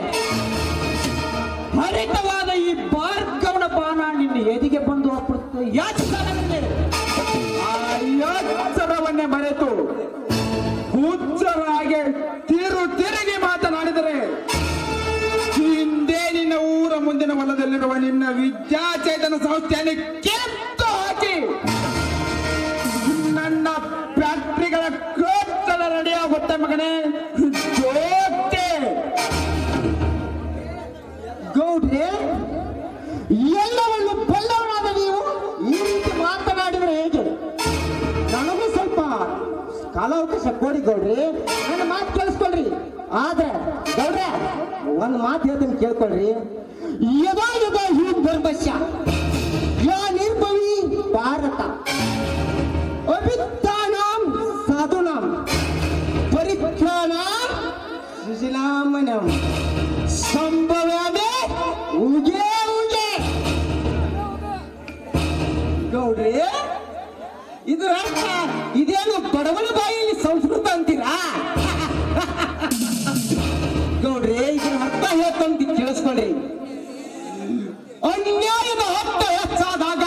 ಹರಿತವಾದ ಈ ಭಾರ್ಗವನ ಬಾಣ ನಿನ್ನ ಎದಿಗೆ ಬಂದು ಅಪ್ಪಡುತ್ತೆ ಯಾಕೆ ಸಾಲವಿದೆ? ಆ ಯೋಚರವನ್ನೇ ಮರೆತು ಹುಚ್ಚರಾಗೆ ತಿರು ತಿರುಗಿ ಮಾತನಾಡಿದರೆ ಹಿಂದೆ ನಿನ್ನ ಊರ ಮುಂದಿನ ಹೊಲದಲ್ಲಿರುವ ನಿನ್ನ ವಿದ್ಯಾಚೇತನ ಸಂಸ್ಥೆಯನ್ನು ಕಿತ್ತು ಹಾಕಿ ನನ್ನ ಫ್ಯಾಕ್ಟ್ರಿಗಳ ಕಟ್ಟಡ ರೆಡಿಯಾಗುತ್ತೆ ಮಗನೇ ಜೋಕೆ ಗೌಡ್ರೆ ಎಲ್ಲವನ್ನು ಬಲ್ಲವನಾದ ನೀವು ಈ ರೀತಿ ಮಾತನಾಡಿದ್ರೆ ಹೇಗೆ ನನಗೂ ಸ್ವಲ್ಪ ಕಾಲಾವಕಾಶ ಕೊಡಿ ಗೌಡ್ರಿ ನನ್ನ ಮಾತು ಕೇಳಿಸ್ಕೊಳ್ರಿ ಆದ್ರೆ ಗೌಡ್ರೆ ಒಂದು ಮಾತು ಹೇಳ್ತೀನಿ ಕೇಳ್ಕೊಳ್ರಿ ಯದಾ ಯದಾ ಹಿ ಧರ್ಮಶ್ಯ ಯಾ ನಿರ್ಭವಿ ಭಾರತ ಅಭಿತ್ತಾನಾಂ ಸಾಧುನಾಂ ಪರಿತ್ರಾಣಾಂ ಸುಶೀಲಾಮನಂ ಸಂಭವವೇ ಉಗೆ ಉಗೆ ಗೌಡ್ರಿ ಇದರ ಅರ್ಥ ಇದೇನು ಬಡವನ ಬಾಯಲ್ಲಿ ಸಂಸ್ಕೃತ ಅಂತೀರಾ ಗೌಡ್ರಿ ಇದರ ಅರ್ಥ ಹೇಳ್ಕೊಂತ ಕೇಳಿಸ್ಕೊಳ್ರಿ ಅನ್ಯಾಯದ ಹತ್ತ ಹೆಚ್ಚಾದಾಗ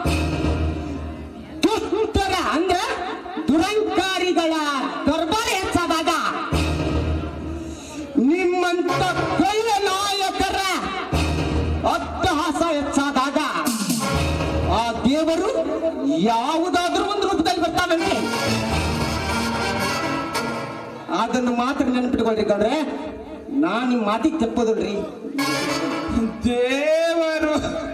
ದುಷ್ಟರ ಅಂದ್ರೆ ದುರಂಕಾರಿಗಳ ದರ್ಬಾರ ಹೆಚ್ಚಾದಾಗ ನಿಮ್ಮಂತ ಕಳ್ಳ ನಾಯಕರ ಅಟ್ಟಹಾಸ ಹೆಚ್ಚಾದಾಗ ಆ ದೇವರು ಯಾವುದಾದ್ರೂ ಒಂದು ರೂಪದಲ್ಲಿ ಬರ್ತಾನೆ ಅದನ್ನು ಮಾತ್ರ ನೆನ್ಪಿಟ್ಕೊಳ್ರಿ ಕಣ್ರೆ ನಾನ್ ನಿಮ್ ಮಾತಿಗೆ ತಪ್ಪೋದಿಲ್ರಿ ದೇವರು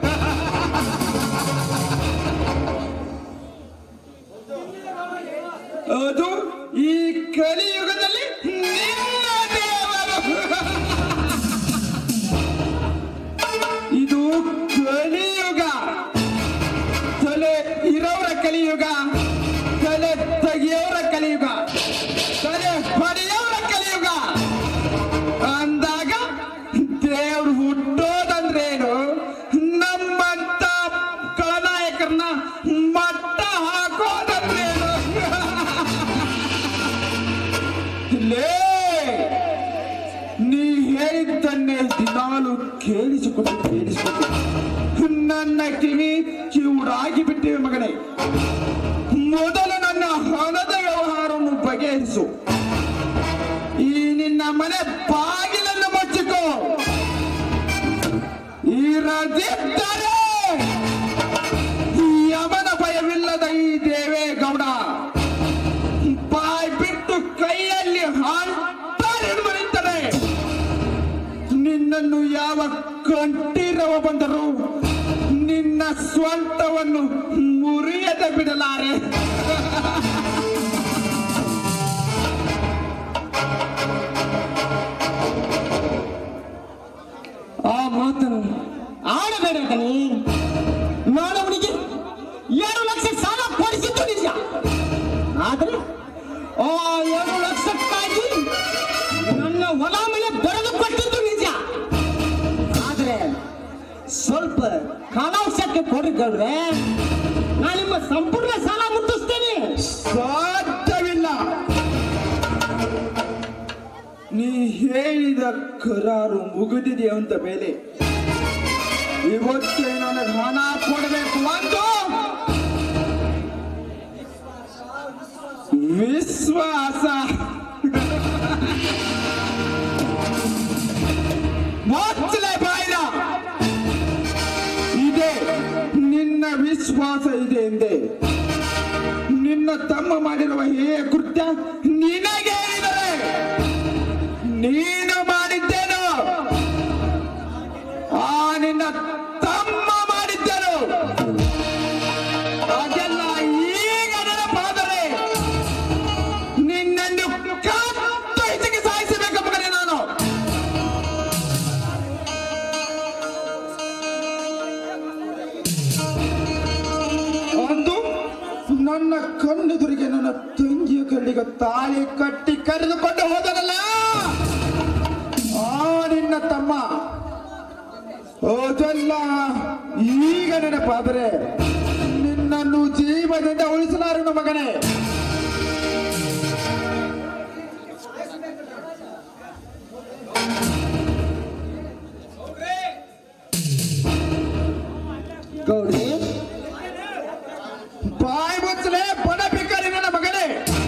ಅದು ಈ ಕಲಿಯುಗದಲ್ಲಿ ನಿನ್ನ ದೇವರು ಇದು ಕಲಿಯುಗ ತಲೆ ಇರೋರ ಕಲಿಯುಗ ತಲೆ ತೆಗಿಯೋರ ಕಲಿಯುಗ ತಲೆ ಹೊಡೆಯೋರ ಕಲಿಯುಗ ಅಂದಾಗ ದೇವ್ರು ಹುಟ್ಟೋದಂದ್ರೇನು ನಮ್ಮಂತ ಕಳನಾಯಕರನ್ನ ಮಟ್ಟ ಹಾಕೋದಂದ್ರೇನು ಲೇ ನೀ ಹೇಳಿದ್ದನ್ನೇ ದಿನಾಲು ಕೇಳಿಸಿಕೊಂಡು ಕೇಳಿಸಿಕೊಂಡು ನನ್ನ ಕಿವಿ ಕಿವುಡಾಗಿ ಬಿಟ್ಟಿವೆ ಮಗನೇ ಮೊದಲು ನನ್ನ ಹಣದ ವ್ಯವಹಾರವನ್ನು ಬಗೆಹರಿಸು ಈ ನಿನ್ನ ಮನೆ ಬಾಗಿಲನ್ನು ಮುಚ್ಚಿಕೋ ಇರದಿದ್ದರೆ ಯಮನ ಭಯವಿಲ್ಲದ ಈ ದೇವೇಗೌಡ ಬಾಯ್ ಬಿಟ್ಟು ಕೈಯಲ್ಲಿ ಹಾಡ್ತಾರೆಂದು ಬರೀತಾರೆ ನಿನ್ನನ್ನು ಯಾವ ಕಂಠೀರವ ಬಂದರು ನಿನ್ನ ಸ್ವಂತವನ್ನು ಮುರಿಯದೆ ಬಿಡಲಾರೆ ಆ ಮಾತನ್ನು ಆಡಬೇಡ ಕಣಿ ನಾನು ಅವನಿಗೆ ಎರಡು ಲಕ್ಷ ಸಾಲ ಕೊಡಿಸಿದ್ದು ನಿಜ ಆದ್ರೆ ಆ ಎರಡು ಲಕ್ಷಕ್ಕಾಗಿ ನನ್ನ ಹೊಲ ಮನೆ ಬರೆದು ಕೊಟ್ಟಿದ್ದು ನಿಜ ಆದ್ರೆ ಸ್ವಲ್ಪ ಕಾಲಾವಶ್ಯಕ್ಕೆ ಕೊಡ್ರಿ ಗೌಡ್ರೆ ನಾ ನಿಮ್ಮ ಸಂಪೂರ್ಣ ಸಾಲ ಮುಟ್ಟಿಸ್ತೇನೆ ಸಾಧ್ಯವಿಲ್ಲ ನೀ ಹೇಳಿದ ಕರಾರು ಮುಗಿದಿದೆ ಅಂತ ಮೇಲೆ ಇವತ್ತೇ ನನಗೆ ಹಣ ಕೊಡಬೇಕು ಒಂದು ವಿಶ್ವಾಸ ಮೊದಲೇ ಬಾಯ್ದ ಇದೆ ನಿನ್ನ ವಿಶ್ವಾಸ ಇದೆ ಎಂದೇ ನಿನ್ನ ತಮ್ಮ ಮಾಡಿರುವ ಹೇ ಕೃತ್ಯ ನಿನಗೆ ಹೇಳಿದರೆ ನೀನು ಮಾಡಿದ್ದೇನು ಆ ನಿನ್ನ ತಮ್ಮ ಮಾಡಿದ್ದೇನು ಅದೆಲ್ಲ ಈಗ ನೆನಪಾದರೆ ನಿನ್ನನ್ನು ಕತ್ತು ಹೆಚ್ಚಿಗೆ ಸಾಯಿಸಬೇಕು ಮಗನೇ ನಾನು ಒಂದು ನನ್ನ ಕಣ್ಣೆದುರಿಗೆ ನನ್ನ ತಂಗಿಯ ಕಣ್ಣಿಗೆ ತಾಳಿ ಕಟ್ಟಿ ಕರೆದುಕೊಂಡು ಹೋದನಲ್ಲ ಆ ನಿನ್ನ ತಮ್ಮ ಅದೆಲ್ಲ ಈಗ ನೆನಪಾದರೆ ನಿನ್ನನ್ನು ಜೀವದಿಂದ ಉಳಿಸಲಾರನು ಮಗನೇ ಗೌಡ್ರಿ ಬಾಯಿ ಮುಚ್ಚಲೆ ಬಡ ಭಿಕಾರಿ ನನ್ನ ಮಗನೇ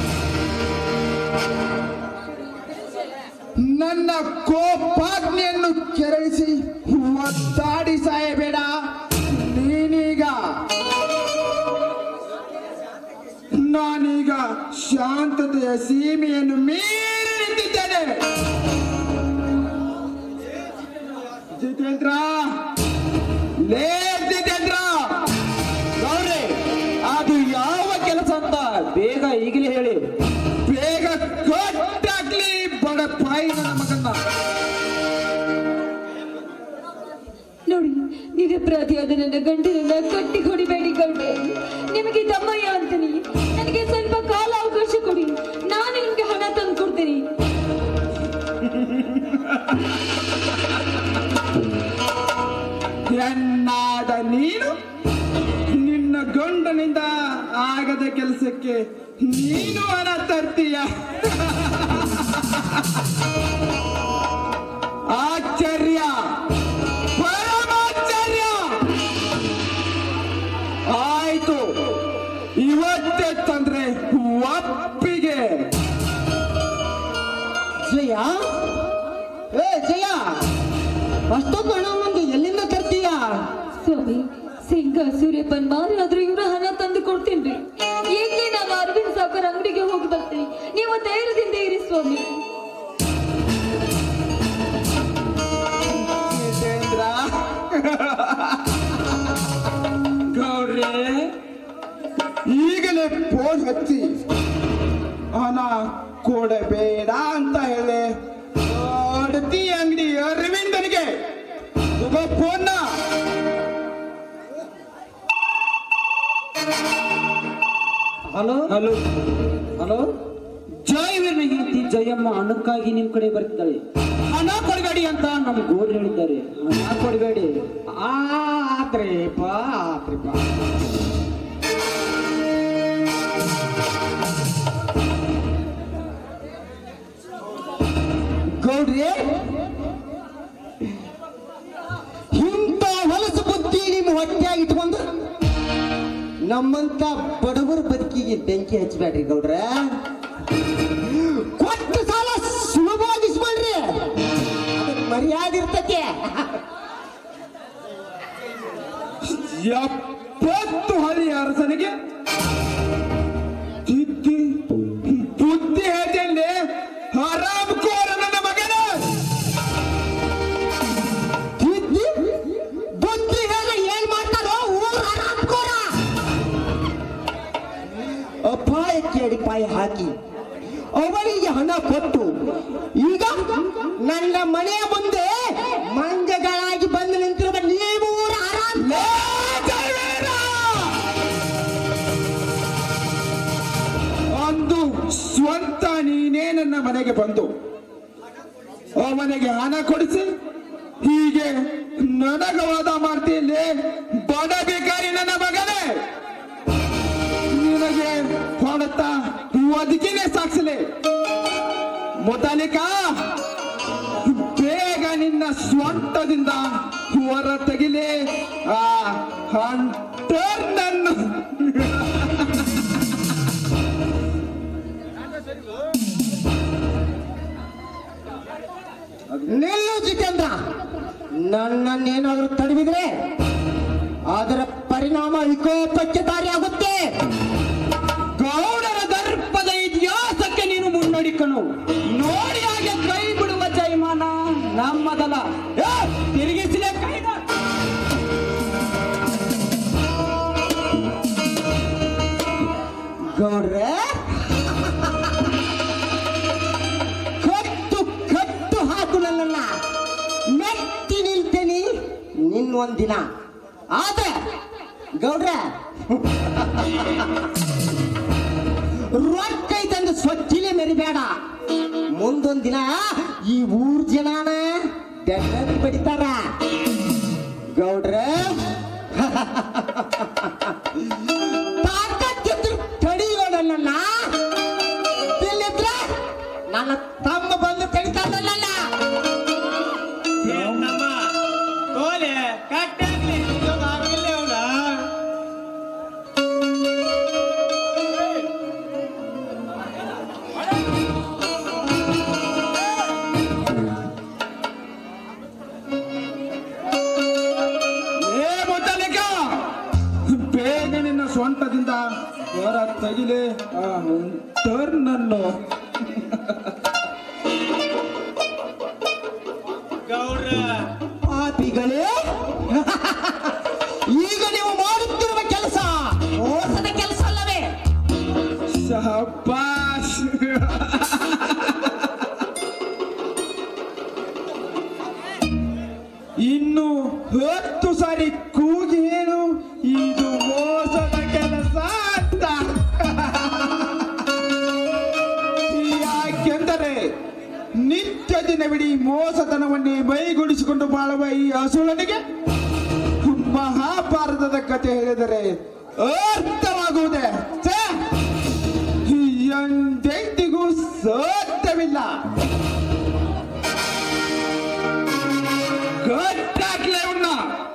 ನನ್ನ ಕೋಪಾಗ್ನಿಯನ್ನು ಕೆರಳಿಸಿ ಒದ್ದಾಡಿ ಸಾಯಬೇಡ ನೀನೀಗ ನಾನೀಗ ಶಾಂತತೆಯ ಸೀಮೆಯನ್ನು ಮೀರಿ ನಿಂತಿದ್ದೇನೆ ಜಿತೇಂದ್ರ ಲೇ ಜಿತೇಂದ್ರ ಗೌಡ್ರಿ ಅದು ಯಾವ ಕೆಲಸ ಅಂತ ಬೇಗ ಈಗಲೇ ಹೇಳಿ ಬೇಗ ಕೊಟ್ಟಾಗ್ಲಿ ಬಡ ಪಾಯಿ ನನ್ನ ಮಗನ್ನ ನೋಡಿ ನಿರಪರಾಧಿಯಾದ ನನ್ನ ಗಂಡನನ್ನ ಕಟ್ಟಿ ಹೊಡಿಬೇಡಿ ಗೌಡ್ರೆ ನಿಮಗೆ ತಮ್ಮಯ್ಯ ಅಂತೀನಿ ನನಗೆ ಸ್ವಲ್ಪ ಕಾಲ ಅವಕಾಶ ಕೊಡಿ ನಾನು ನಿಮ್ಗೆ ಹಣ ತಂದು ಕೊಡ್ತೀನಿ ಹೆಣ್ಣಾದ ನೀನು ನಿನ್ನ ಗಂಡನಿಂದ ಆಗದ ಕೆಲಸಕ್ಕೆ ನೀನು ಹಣ ತರ್ತೀಯ ಆಶ್ಚರ್ಯ ಪರಮಾಶ್ಚರ್ಯ ಆಯ್ತು ಇವತ್ತೇ ತಂದ್ರೆ ಒಪ್ಪಿಗೆ ಜಯ ಏ ಜಯ ಅಷ್ಟೊಂದು ಹಣ ಒಂದು ಎಲ್ಲಿಂದ ತರ್ತೀಯ ಸ್ವಾಮಿ ಸಿಂಗ ಸೂರ್ಯಪ್ಪನ್ ಮಾರಿ ಆದ್ರೂ ಇವ್ರ ಹಣ ತಂದು ಕೊಡ್ತೀನಿ ಈಗಲೇ ನಾನು ಅರವಿಂದ್ ಸಾಕರ್ ಅಂಗಡಿಗೆ ಹೋಗಿ ಬರ್ತೀನಿ ನೀವು ಧೈರ್ಯದಿಂದ ಇರಿ ಸ್ವಾಮಿ ಜಿತೇಂದ್ರ ಗೌಡ್ರೆ ಈಗಲೇ ಫೋನ್ ಹಚ್ಚಿ ಹಣ ಕೊಡಬೇಡ ಅಂತ ಹೇಳಿ ಅಡತಿ ಅಂಗಡಿ ಅರವಿಂದನಿಗೆ ಫೋನ್ನ ಹಲೋ ಹಲೋ ಹಲೋ ಜಯವೀರ್ನ ಹೆಂಡತಿ ಜಯಮ್ಮ ಹಣಕ್ಕಾಗಿ ನಿಮ್ ಕಡೆ ಬರ್ತಿದ್ದಾಳೆ ಹಣ ಕೊಡಬೇಡಿ ಅಂತ ನಮ್ ಗೋರ್ ಹೇಳಿದ್ದಾರೆ ಹಣ ಕೊಡಬೇಡಿ ಆತ್ರಿಪ್ಪ ಆತ್ರಿಪ್ಪ ಗೌಡ್ರಿ ಇಂಥ ಹೊಲಸು ಬುದ್ಧಿ ನಿಮ್ಮ ಹೊಟ್ಟೆಯಾಗಿ ಇಟ್ಕೊಂಡು ನಮ್ಮಂತ ಬಡವರ ಬದುಕಿಗೆ ಬೆಂಕಿ ಹಚ್ಚಬೇಡ್ರಿ ಗೌಡ್ರ ಕೊಟ್ಟು ಸಾಲ ಸುಲಭವಾಗಿಸ್ಕೊಳ್ರಿ ಅದಕ್ಕೆ ಮರ್ಯಾದೆ ಇರ್ತೈತೆ ಎಪ್ಪತ್ತು ಹಳಿ ಅರಸನಿಗೆ ತಿದ್ದಿ ಬುದ್ಧಿ ಹೇಳಿ ಹರಾಮ್ ಕೋರ ನನ್ನ ಮಗನ ಬುದ್ಧಿ ಬುದ್ಧಿ ಹೇಳಿ ಏನ್ ಮಾಡ್ತಾರೋ ಊರ್ ಹರಾಮ್ಖೋರ. ಅಪಾಯಕ್ಕೆ ಅಡಿಪಾಯ ಹಾಕಿ ಅವರಿಗೆ ಹಣ ಕೊಟ್ಟು ಈಗ ನನ್ನ ಮನೆಯ ಮುಂದೆ ಮಂಗಗಳಾಗಿ ಬಂದು ನಿಂತಿರುವ ನೀವು ಊರ ಹರಾಮ್ ಅಂದು ಸ್ವಂತ ನೀನೇ ನನ್ನ ಮನೆಗೆ ಬಂದು ಅವನಿಗೆ ಹಣ ಕೊಡಿಸಿ ಹೀಗೆ ನನಗವಾದ ಮಾಡ್ತೀನಿ ಹೊರ ತೆಗಿಲಿ ಆ ಹಂಟರ್ ನನ್ನ ನಿಲ್ಲು ಜಿತೇಂದ್ರ ನನ್ನನ್ನೇನಾದ್ರೂ ತಡವಿದ್ರೆ ಅದರ ಪರಿಣಾಮ ವಿಕೋಪಕ್ಕೆ ದಾರಿಯಾಗುತ್ತೆ ಗೌಡರ ದರ್ಪದ ಇತಿಹಾಸಕ್ಕೆ ನೀನು ಮುನ್ನಡಿಕನು ನೋಡಿ ಹಾಗೆ ಕೈ ಬಿಡುವ ಜೈಮಾನ ನಮ್ಮದಲ್ಲ ಏ, ತಿರುಗಿಸಿಲೆ ಕೈನ ಗೌಡ್ರೆ ಕಟ್ಟು ಕಟ್ಟು ಹಾಕು ನನ್ನನ್ನ ನೆಟ್ಟಿ ನಿಲ್ತೇನಿ ನಿನ್ ಒಂದಿನ ಆದ್ರೆ ಗೌಡ್ರೆ ರೊಕ್ಕ ಐತಂದು ಸ್ವಚ್ಛಿಲೆ ಮೆರಿಬೇಡ ಮುಂದೊಂದ್ ದಿನ ಈ ಊರ್ ಜನಾನ ಬೆನ್ನ ಬಡಿತಾರ ಗೌಡ್ರೆ ತಾಕತ್ತಿದ್ರು ತಡಿಯೋ ನನ್ನನ್ನ ಇಲ್ಲಿದ್ರೆ ನನ್ನ ತಮ್ಮ ಬಂದು ತಡಿತಾನಲ್ಲ ಏ ತಮ್ಮ ತೋಲೆ ಕಟ್ಟಾಗ್ಲಿ ಇಲ್ಲೊಂದು ಆಗಿಲ್ಲ ಅವ್ನ ಏ ಮುತ್ತಲಿಕ ಬೇಗ ನಿನ್ನ ಸೊಂಟದಿಂದ ಹೊರ ತೆಗಿಲೆ ಆ ಹಂಟರ್ ನನ್ನ ಗೌಡ್ರ ಪಾಪಿಗಳೇ ಈಗ ನೀವು ಮಾಡುತ್ತಿರುವ ಕೆಲಸ ಮೋಸದ ಕೆಲಸ ಅಲ್ಲವೇ ಶಹಬ್ಬಾಸ್ ಇನ್ನು ಹತ್ತು ಸಾರಿ ಕೂಗಿ ಹೇಳು ಇದು ಮೋಸದ ಕೆಲಸ ಅಂತ ಯಾಕೆಂದರೆ ನಿತ್ಯ ದಿನವಿಡೀ ಮೋಸತನವನ್ನೇ ಬೈಗುಡಿಸಿಕೊಂಡು ಬಾಳುವ ಈ ಹಸುಳನಿಗೆ ಮಹಾಭಾರತದ ಕಥೆ ಹೇಳಿದರೆ ಅರ್ಥವಾಗುವುದೇ ಛೇ! ಎಂದೆಂದಿಗೂ ಸತ್ಯವಿಲ್ಲ ಗಟ್ಟಾಕ್ಲೆ ಉಣ್ಣ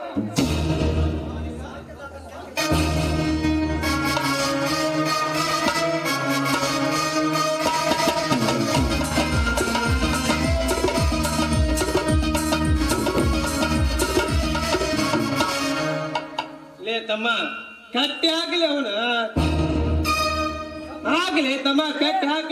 ಲೇ ತಮ್ಮ ಕಟ್ಟಿ ಹಾಕಲಿ ಅವನ ಆಗ್ಲಿ ತಮ್ಮ ಕಟ್ಟಿ ಹಾಕ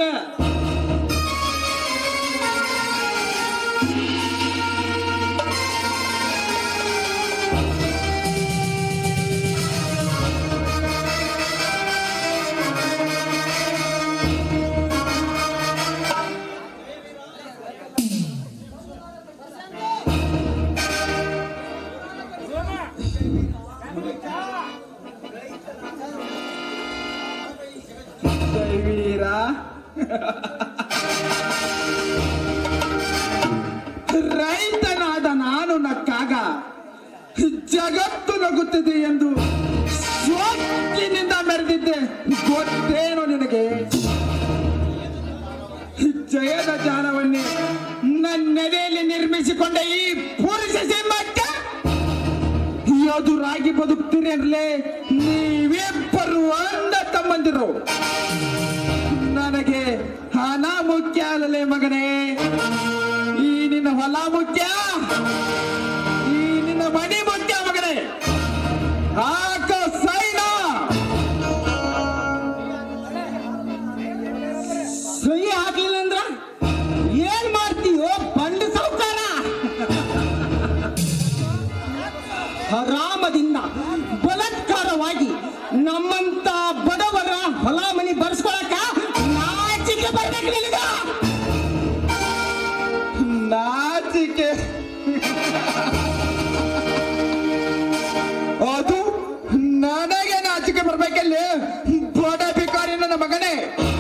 ವೀರ ರೈತನಾದ ನಾನು ನಕ್ಕಾಗ ಜಗತ್ತು ನಗುತ್ತಿದೆ ಎಂದು ಸ್ವತ್ತಿನಿಂದ ಮೆರೆದಿದ್ದೆ ಗೊತ್ತೇನು ನಿನಗೆ ಜಯದ ಜಾನವನ್ನೇ ನನ್ನೆದೆಯಲ್ಲಿ ನಿರ್ಮಿಸಿಕೊಂಡ ಈ ಪುರುಷ ಸಿಂಹಕ್ಕೆ ಎದುರಾಗಿ ಬದುಕ್ತಿರಲೇ ನೀವಿಬ್ಬರು ಅಂದ ತಮ್ಮಂದಿರು ನನಗೆ ಹಣ ಮುಖ್ಯ ಅಲ್ಲಲೇ ಮಗನೇ ಈ ನಿನ್ನ ಹೊಲ ಮುಖ್ಯ ಈ ನಿನ್ನ ಮನೆ ಮುಖ್ಯ ಮಗನೇ ಹಾಕ ಸೈನ ಸಹಿ ಹಾಕ್ಲಿಲ್ಲ ಅಂದ್ರ ಏನ್ ಮಾಡ್ತೀಯೋ ಬಂಡ ಸಾವುಕಾರ ಹರಾಮದಿಂದ ಬಲಾತ್ಕಾರವಾಗಿ ನಮ್ಮಂತ ಬಡವರ ಹೊಲ ಮನಿ ಬರ್ಸ್ಕೊಳಕ ನಾಚಿಕೆ ಬರ್ಬೇಕು ನಿನಗ ನಾಚಿಕೆ ಅದು ನನಗೆ ನಾಚಿಕೆ ಬರ್ಬೇಕಲ್ಲಿ ಬಡ ಭಿಕಾರಿ ನನ್ನ ಮಗನೇ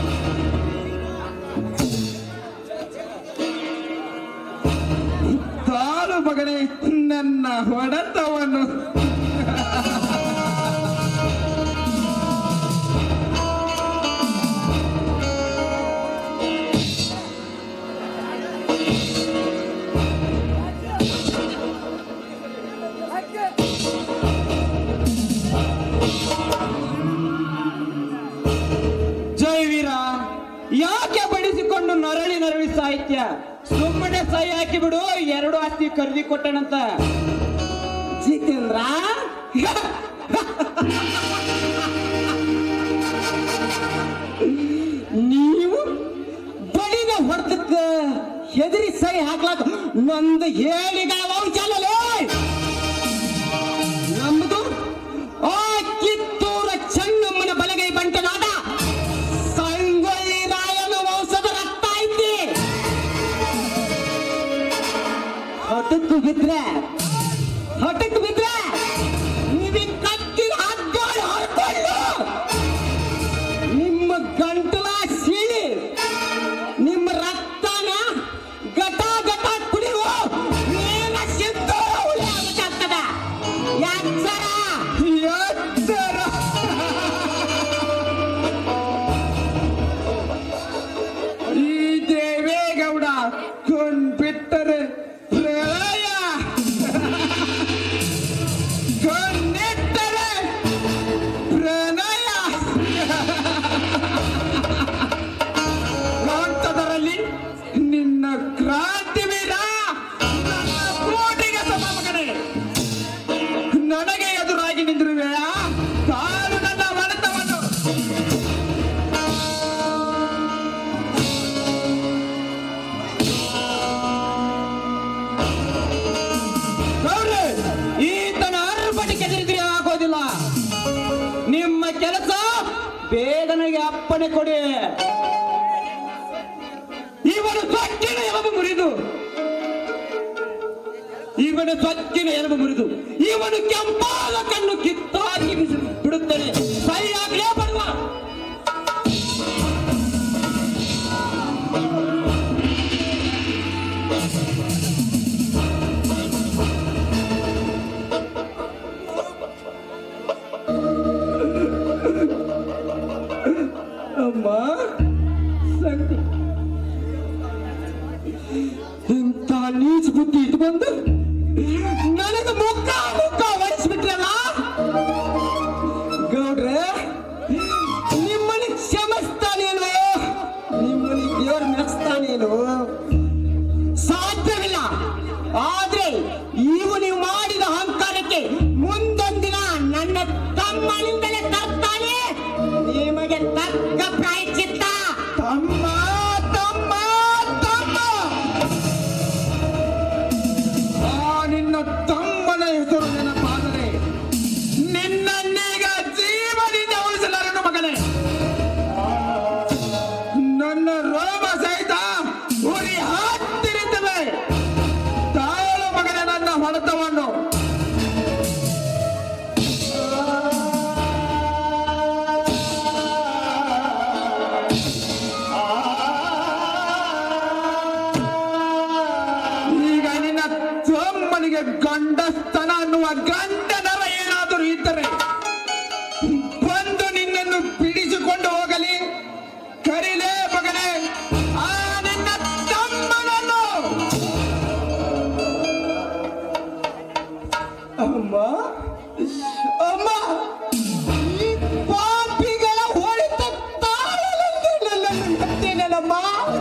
ತಾಳು ಮಗನೇ ನನ್ನ ಹೊಡೆತವನ್ನು ಯಾಕೆ ಬಡಿಸಿಕೊಂಡು ನರಳಿ ನರಳಿ ಸಾಹಿತ್ಯ ಸುಮ್ಮನೆ ಸಹಿ ಹಾಕಿ ಬಿಡು ಎರಡು ಆಸ್ತಿ ಖರೀದಿ ಕೊಟ್ಟಣಂತ ಜಿತೇಂದ್ರ ನೀವು ಬಡಿದ ಹೊಡೆದಕ್ಕ ಹೆದರಿ ಸಹಿ ಹಾಕ್ಲಾಕ ನಂದು ಹೇಳಿಗಾಲ ಚಾಲಲೇ ನಮ್ದು ಆ ಕಿತ್ತೂರ ಚೆನ್ನಮ್ಮನ ಬಲಗೈ ಬಂಟನಾದ ಸಂಗೊಳ್ಳಿ ರಾಯನ ವಂಶದ ರಕ್ತ ಐತಿ ಹೊಟ್ಟಕ್ಕೆ ಬಿದ್ರೆ ಹೊಟ್ಟಕ್ಕೆ ಬಿದ್ರೆ ನೀವಿ ಕತ್ತಿನ ಹಗ್ಗಾಳು ಹರ್ಕೊಂಡು ನಿಮ್ಮ ಗಂಟಲ ಸೀಳಿ ನಿಮ್ಮ ರಕ್ತನ ಗಟ ಗಟ ಕುಡಿಯುವ ಮೇಲ ಸಿದ್ದೂರ ಹುಳಿ ಆಗಬೇಕಾಗ್ತದ ಯಾಕ್ಸರ ಎತ್ತರ ಈ ದೇವೇಗೌಡ ಕೊಂಡ್ಬಿಟ್ಟರೆ ಪ್ರಳಯ ಕೊಂಡ್ಬಿಟ್ಟರೆ ಪ್ರಣಯ ಕಾಂತದರಲ್ಲಿ ನಿನ್ನ ಕ್ರಾಂತಿ ವೀರ ನನ್ನ ಕೋಟಿಗೆ ಸಮ ಮಗನೇ ನನಗೆ ಎದುರಾಗಿ ನಿಂತಿರುವೆಯ ತಾನು ನನ್ನ ಒಡೆತವನ್ನು ಗೌಡ್ರೆ, ಈತನ ಅರ್ಪಣೆ ಕೆದರಿದ್ರೆ ಆಗೋದಿಲ್ಲ ನಿಮ್ಮ ಕೆಲಸ ಬೇಗನೆಗೆ ಅಪ್ಪಣೆ ಕೊಡಿ ಇವನು ಸೊಕ್ಕಿನ ಎಲಬು ಮುರಿದು ಇವನು ಸೊಕ್ಕಿನ ಎಲಬು ಮುರಿದು ಇವನು ಕೆಂಪಾದ ಕಣ್ಣು ಕಿತ್ತಾಗಿ ಬಿಸಿ ಬಿಡುತ್ತಾನೆ ಸರಿಯಾಗಲೇ ಬರುವ ಅಮ್ಮ ಸಂತಿ. ಇಂಥ ನೀಚ ಬುದ್ಧಿ ಇದು ಬಂದು ನನಗೆ ಮುಖ ಮುಖ ಒರೆಸ್ಬಿಟ್ರಲ್ಲ ಗೌಡ್ರೆ ನಿಮ್ಮನ್ನ ಕ್ಷಮಿಸ್ತಾನೇನು ನಿಮ್ಮನ್ನ ದೇವ್ರ ಮೆಚ್ತಾನೇನು ಸಾಧ್ಯವಿಲ್ಲ ಆದ್ರೆ ಇವು ನೀವು ಮಾಡಿದ ಅಹಂಕಾರಕ್ಕೆ ಮುಂದೊಂದಿನ ನನ್ನ ತಮ್ಮನಿಂದಲೇ ತರ್ತಾನೆ ನಿಮಗೆ ತಕ್ಕ ಪ್ರಾಯಶ್ಚಿತ್ತ ತಮ್ಮ ತಮ್ಮ ತಮ್ಮ ಆ ನಿನ್ನ ತಮ್ಮನ ಹೆಸರು ನೆನಪಾದರೆ ನಿನ್ನನ್ನೀಗ ಜೀವನಿಂದ ಉಳಿಸಲಾರನು ಮಗನೇ ನನ್ನ ರೋಮ ಸಹಿತ ಉರಿ ಹತ್ತಿರುತ್ತವೆ ತಾಳು ಮಗನೇ ನನ್ನ ಹೊಡೆತವನ್ನು ಈಗ ನಿನ್ನ ತಮ್ಮನಿಗೆ ಗಂಡಸ್ತನ ಅನ್ನುವ ಗಂಡನರ ಏನಾದರೂ ಇದ್ದರೆ ಬಂದು ನಿನ್ನನ್ನು ಬಿಡಿಸಿಕೊಂಡು ಹೋಗಲಿ ಕರಿಲೇ ಮಗನೇ ಆ ನಿನ್ನ ತಮ್ಮನನ್ನು ಅಮ್ಮ ಅಮ್ಮ ಈ ಪಾಪಿಗಳ ಹೊಡೆತ ತಾಳಲೆಂದು ನನ್ನನ್ನು ಎತ್ತೇನಲ್ಲಮ್ಮ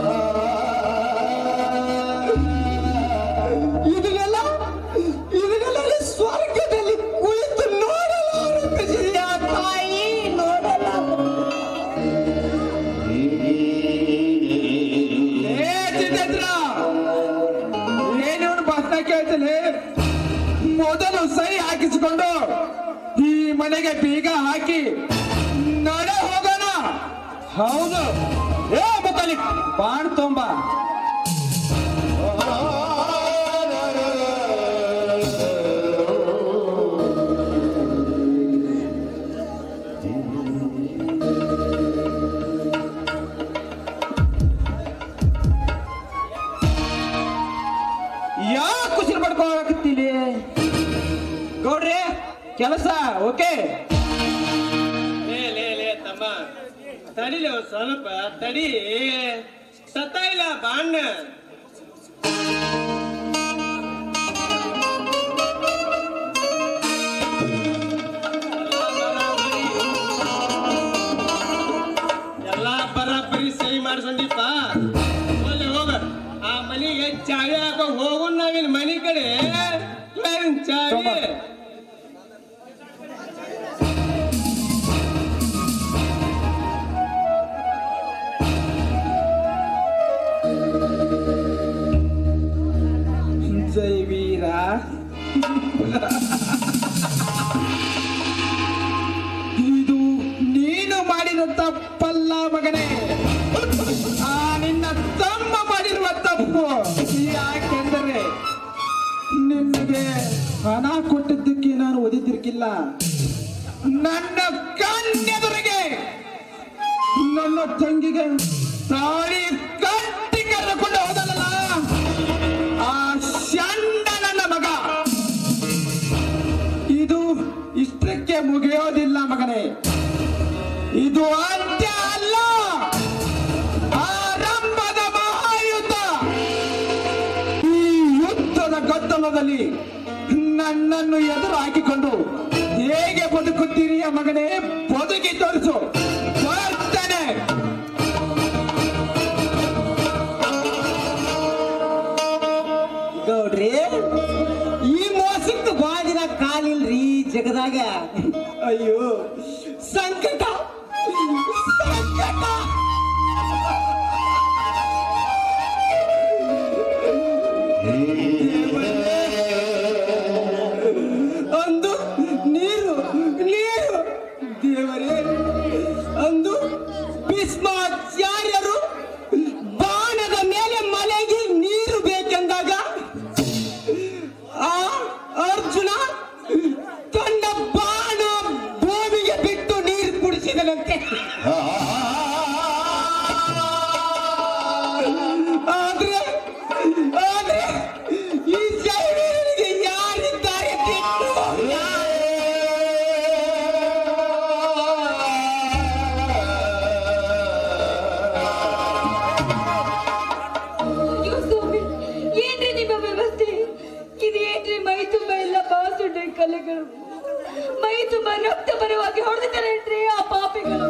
ಇದನ್ನೆಲ್ಲ ಇದನ್ನೆಲ್ಲ ಸ್ವರ್ಗದಲ್ಲಿ ಕುಳಿತು ನೋಡಲಾರಂಭಿಸಿದೆಯ ತಾಯಿ ನೋಡಲ್ಲ ಏ ಜಿತೇಂದ್ರ ಏನು ಭಾಷಣ ಕೇಳ್ತೀನಿ ಮೊದಲು ಸೈ ಹಾಕಿಸಿಕೊಂಡು ಈ ಮನೆಗೆ ಬೀಗ ಹಾಕಿ ನಡೆ ಹೋಗೋಣ ಹೌದು ಏ ಮುಖಲಿ ಬಾಣ್ ತೊಂಬ ಯಾಕೆ ಖುಷಿ ಪಡ್ಕೊಳಕತ್ತೀಲಿ ಗೌಡ್ರೆ ಕೆಲಸ ಓಕೆ ಲೇ ಲೇ ಲೇ ತಮ್ಮ ತಡಿಲಿ ಒಂದ್ ಸ್ವಲ್ಪ ತಡಿ ಸತ್ತ ಇಲ್ಲ ಬಾಣ್ಣ ಎಲ್ಲಾ ಬರಾಬರಿ ಸಹಿ ಮಾಡ್ಸಂಗ ಕೊಟ್ಟಿದ್ದಕ್ಕೆ ನಾನು ಒದಿತಿರ್ಕಿಲ್ಲ ನನ್ನ ಕಣ್ಣೆದುರಿಗೆ ನನ್ನ ತಂಗಿಗೆ ತಾಳಿ ಕಟ್ಟಿ ಕರೆದುಕೊಂಡು ಹೋದಲ್ಲ ಆ ಶಂಡ ನನ್ನ ಮಗ ಇದು ಇಷ್ಟಕ್ಕೆ ಮುಗಿಯೋದಿಲ್ಲ ಮಗನೇ ಇದು ಅಂತ್ಯ ಅಲ್ಲ ಆರಂಭದ ಮಹಾಯುದ್ಧ ಈ ಯುದ್ಧದ ಗದ್ದಲದಲ್ಲಿ ನನ್ನನ್ನು ಎದುರು ಹಾಕಿಕೊಂಡು ಹೇಗೆ ಬದುಕುತ್ತೀರಿಯ ಮಗನೇ ಬದುಕಿ ತೋರಿಸು ಬರ್ತೇನೆ ಗೌಡ್ರಿ ಈ ಮೋಸಕ್ಕೆ ಬಾದಿನ ಕಾಲಿಲ್ರಿ ಜಗದಾಗ ಅಯ್ಯೋ ಸಂಕಟ ಸಂಕಟ ಅಂದು ನೀರು ನೀರು ದೇವರೇ ಅಂದು ಭೀಷ್ಮಾಚಾರ್ಯರು ಬಾಣದ ಮೇಲೆ ಮಲೆಗೆ ನೀರು ಬೇಕೆಂದಾಗ ಆ ಅರ್ಜುನ ತನ್ನ ಬಾಣ ಭೂಮಿಗೆ ಬಿಟ್ಟು ನೀರು ಕುಡಿಸಿದನಂತೆ ಆದ್ರೆ ಆದ್ರೆ ಈ ಜೈವೀರನಿಗೆ ಯಾರಿದ್ದಾರೆ ಬಿಟ್ಟು ಅಯ್ಯೋ ಸ್ವಾಮಿ ಏನ್ರಿ ನಿಮ್ಮ ವ್ಯವಸ್ಥೆ ಇದೇನ್ರಿ ಮೈ ತುಂಬ ಎಲ್ಲ ಬಾಸುಂಡೆ ಕಲೆಗಳು ಮೈ ತುಂಬ ರಕ್ತ ಬರುವಾಗಿ ಹೊಡೆದಿದ್ದಾರೇನ್ರಿ ಆ ಪಾಪಿಗಳು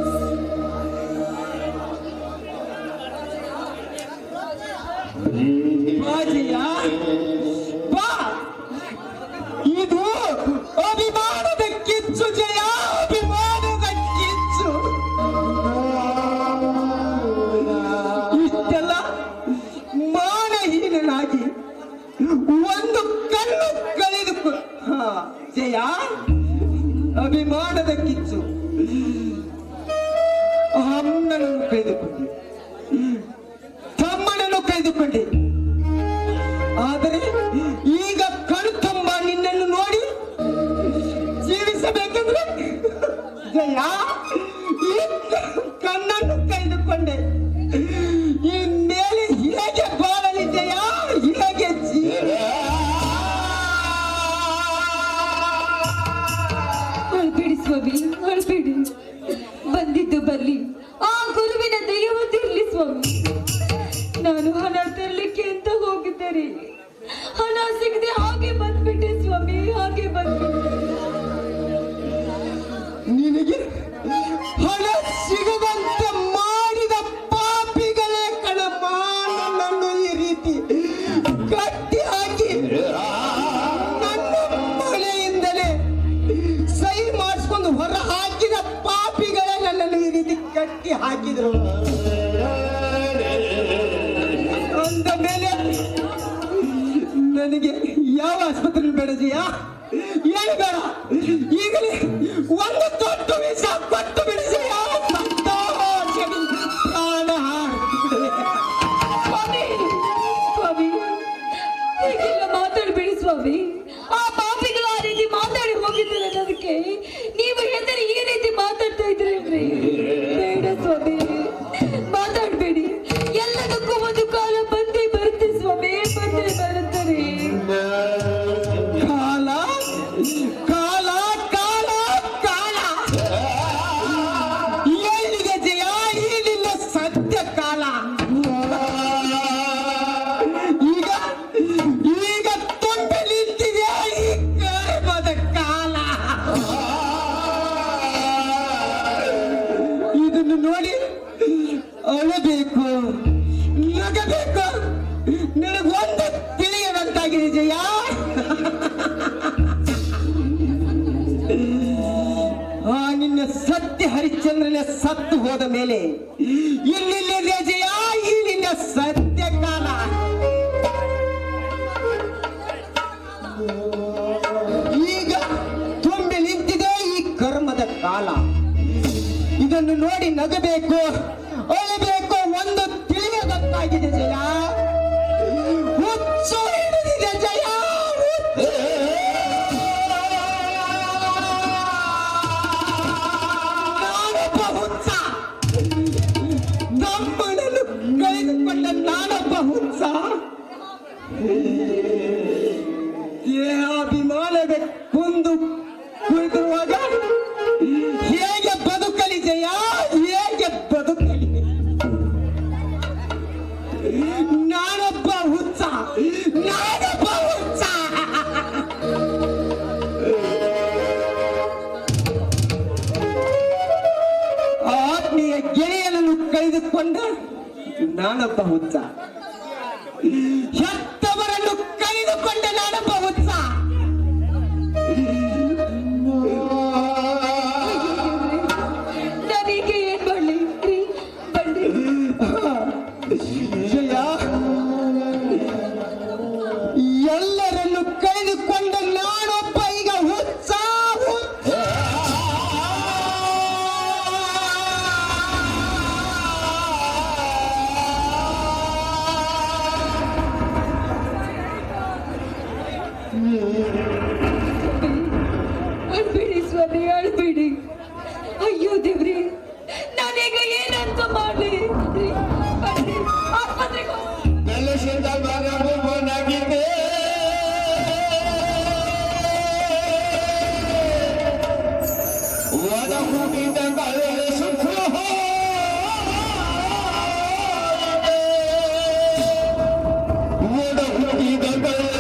ಬಾ ಜಯ ಬಾ ಇದು ಅಭಿಮಾನದ ಕಿಚ್ಚು ಜಯ ಅಭಿಮಾನದ ಕಿಚ್ಚು ಇಷ್ಟೆಲ್ಲ ಮಾನಹೀನನಾಗಿ ಒಂದು ಕಣ್ಣು ಕಳೆದು ಹಾ ಜಯ ಅಭಿಮಾನದ ಕಿಚ್ಚು ಅಮ್ಮನನ್ನು ಕಳೆದುಕೊಂಡೆ ತಮ್ಮನನ್ನು ಕಳೆದುಕೊಂಡೆ ಆದರೆ ಈಗ ಕಣು ತುಂಬ ನಿನ್ನನ್ನು ನೋಡಿ ಜೀವಿಸಬೇಕೆಂದ್ರೆ ಜಯ ಈ ಕಣ್ಣನ್ನು ಕಳೆದುಕೊಂಡೆ ಈ ಮೇಲೆ ಹೇಗೆ ಬಾಳಲಿ ಜಯ ಹೇಗೆ ಜೀವ ಅಳ್ಬೇಡಿ ಸ್ವಾಮಿ ಅಳ್ಬೇಡಿ ಬಂದಿದ್ದು ಬರ್ಲಿ ಆ ಗುರುವಿನ ದೈವದಿರ್ಲಿ ಸ್ವಾಮಿ ನಾನು ಹಣ ತರಲಿಕ್ಕೆ ಅಂತ ಹೋಗಿದ್ದರೆ ಹಣ ಸಿಗದೆ ಹಾಗೆ ಬಂದ್ಬಿಟ್ಟೆ ಸ್ವಾಮಿ ಹಾಗೆ ಬಂದ್ಬಿಟ್ಟೆ ನಿನಗೆ ಹಣ ಸಿಗುವಂತೆ ಮಾಡಿದ ಪಾಪಿಗಳೇ ಕಣಮ್ಮ ನನ್ನನ್ನು ಈ ರೀತಿ ಕಟ್ಟಿ ಹಾಕಿ ನನ್ನ ಮನೆಯಿಂದಲೇ ಸಹಿ ಮಾಡಿಸ್ಕೊಂಡು ಹೊರ ಹಾಕಿದ ಪಾಪಿಗಳೇ ನನ್ನನ್ನು ಈ ರೀತಿ ಕಟ್ಟಿ ಹಾಕಿದ್ರು ಅಂದ ಮೇಲೆ ನನಗೆ ಯಾವ ಆಸ್ಪತ್ರೆ ಬೇಡ ಜಯ ಏನು ಬೇಡ ಈಗಲೇ ಒಂದು ದೊಡ್ಡ ವಿಷ ಕೊಟ್ಟು ಬಿಡಿಸಿ ಸಂತೋಷದಿ ಪ್ರಾಣ ಹಾರಿಬಿಡುವೆ. ಸ್ವಾಮಿ ಸ್ವಾಮಿ ಹೀಗೆಲ್ಲ ಮಾತಾಡ್ಬೇಡಿ ಸ್ವಾಮಿ ಆ ಪಾಪಿಗಳು ಆ ರೀತಿ ಮಾತಾಡಿ ಹೋಗಿದ್ದಾರೆ ಅನ್ನೋದಕ್ಕೆ ನೀವು ಹೆದರಿ ಈ ರೀತಿ ಮಾತಾಡ್ತಾ ಇದ್ರೇನ್ರಿ ಬೇಡ ಸ್ವಾಮಿ ಮಾತಾಡ್ಬೇಡಿ ಎಲ್ಲದಕ್ಕೂ ಒಂದು ಕಾಲ ಬಂದೇ ಬರುತ್ತೆ ಸ್ವಾಮಿ ಬಂದೇ ಬರುತ್ತಾರೆ ಕಾಲ ಕಾಲ ಕಾಲ ಕಾಲ ಎಲ್ಲಿಗೆ ಜಯ ಈ ನಿನ್ನ ಸತ್ಯ ಕಾಲ ಈಗ ಈಗ ತುಂಬಿ ನಿಂತಿದೆ ಈ ಗರ್ಭದ ಕಾಲ ಇದನ್ನು ನೋಡಿ ಅಳಬೇಕು ನಗಬೇಕು ನನಗೊಂದು ತಿಳಿಯದಂತಾಗಿದೆ ಜಯ ಆ ನಿನ್ನ ಸತ್ಯ ಹರಿಶ್ಚಂದ್ರನ ಸತ್ತು ಹೋದ ಮೇಲೆ ಇಲ್ಲಿ ಜಯ ಈ ನಿನ್ನ ಸತ್ಯ ಕಾಲ ಈಗ ತುಂಬಿ ನಿಂತಿದೆ ಈ ಕರ್ಮದ ಕಾಲ ಇದನ್ನು ನೋಡಿ ನಗಬೇಕು ಅಳಬೇಕು ಒಂದು ತಿಳಿಯದಂತಾಗಿದೆ ಜಯ ಹುಚ್ಚು ಹಿಡಿದಿದೆ ಜಯ ಹುಚ್ಚು. ಕಳೆದುಕೊಂಡ ನಾನೊಬ್ಬ ಹುಚ್ಚ ಹೆತ್ತವರನ್ನು ಕಳೆದುಕೊಂಡ ನಾನೊಬ್ಬ ಹುಚ್ಚ ನಾನೀಗ ಏನ್ ಮಾಡ್ಲಿ ರೀ ಬನ್ನಿ ಜಯ ಎಲ್ಲರನ್ನು ಕಳೆದುಕೊಂಡ ನಾನೊಬ್ಬ ಈಗ ಹುಚ್ಚ ಹುಚ್ಚ ಅಳ್ಬೇಡಿ ಸ್ವಾಮಿ ಅಳ್ಬೇಡಿ ಅಯ್ಯೋ ದೇವ್ರಿ ನಾನೀಗ ಏನಂತ ಮಾಡ್ಲಿ ರೀ, ಬನ್ನಿ ಆಸ್ಪತ್ರೆಗೆ ಹೋಗೋಣ. ನೆಲೆಸಿದ ಮರವು ಒಣಗಿದೆ ಒಣ ಹುಟ್ಟಿದ ಮಳೆ ಸುಖ ಒಣ ಹುಟ್ಟಿದ ಮಳೆ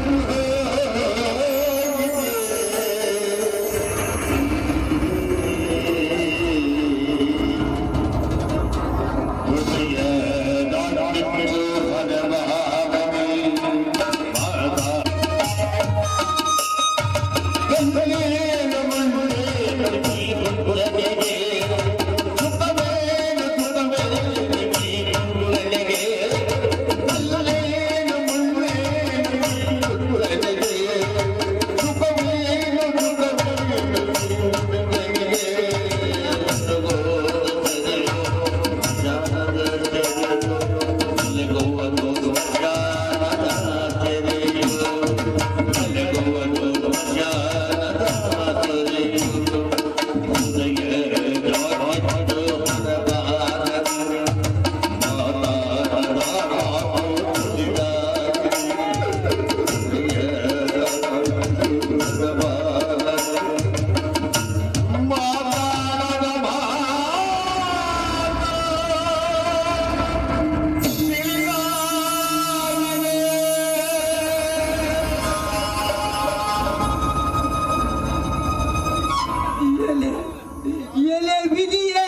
ಎಲೆ ಎಲೆ ವಿಧಿಯೇ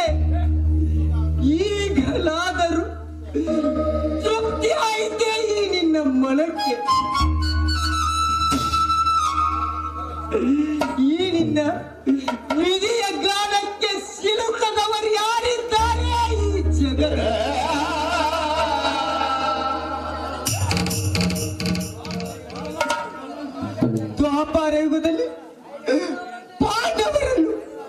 ಈಗಲಾದರೂ ತೃಪ್ತಿ ಆಯಿತೆ ಈ ನಿನ್ನ ಮನಕ್ಕೆ ಈ ನಿನ್ನ ವಿಧಿಯ ಗಾನಕ್ಕೆ ಸಿಲುಕದವರು ಯಾರಿದ್ದಾರೆ ಈ ಜಗತ್ತ ದ್ವಾಪಾರ ಯುಗದಲ್ಲಿ ಪಾಂಡವರನ್ನು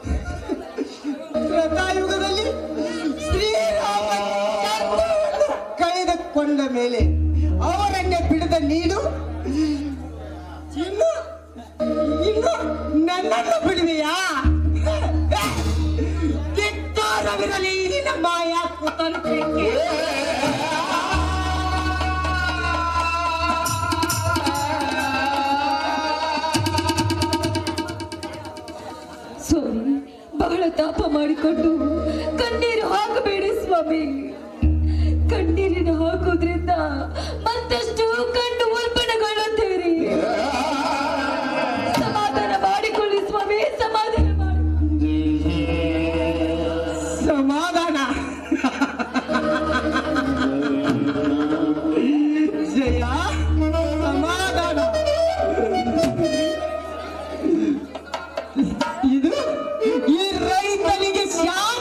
ತ್ರತಾಯುಗದಲ್ಲಿ ಶ್ರೀರಾಮ ಚಂದ್ರನನ್ನು ಕಳೆದುಕೊಂಡ ಮೇಲೆ ಅವರನ್ನೇ ಬಿಡದ ನೀನು ಇನ್ನು ಇನ್ನು ನನ್ನನ್ನು ಬಿಡುವೆಯಾ ಧಿಕ್ಕಾರವಿರಲಿ ಈ ನಿನ್ನ ಮಾಯಾ ಕುತಂತ್ರಕ್ಕೆ ಸ್ವಾಮಿ ಬಹಳ ತಾಪ ಮಾಡಿಕೊಂಡು ಕಣ್ಣೀರು ಹಾಕಬೇಡಿ ಸ್ವಾಮಿ ಕಣ್ಣೀರಿನ ಹಾಕೋದ್ರಿಂದ ಮತ್ತಷ್ಟು ಕಣ್ಣು ಉಲ್ಬಣಗೊಳ್ಳುತ್ತೇರಿ ಸಮಾಧಾನ ಮಾಡಿಕೊಳ್ಳಿ ಸ್ವಾಮಿ ಸಮಾಧಾನ ಮಾಡಿ ಸಮಾಧಾನ ಜಯ ಸಮಾಧಾನ ಇದು ಈ ರೈತನಿಗೆ ಶಾಂತಿ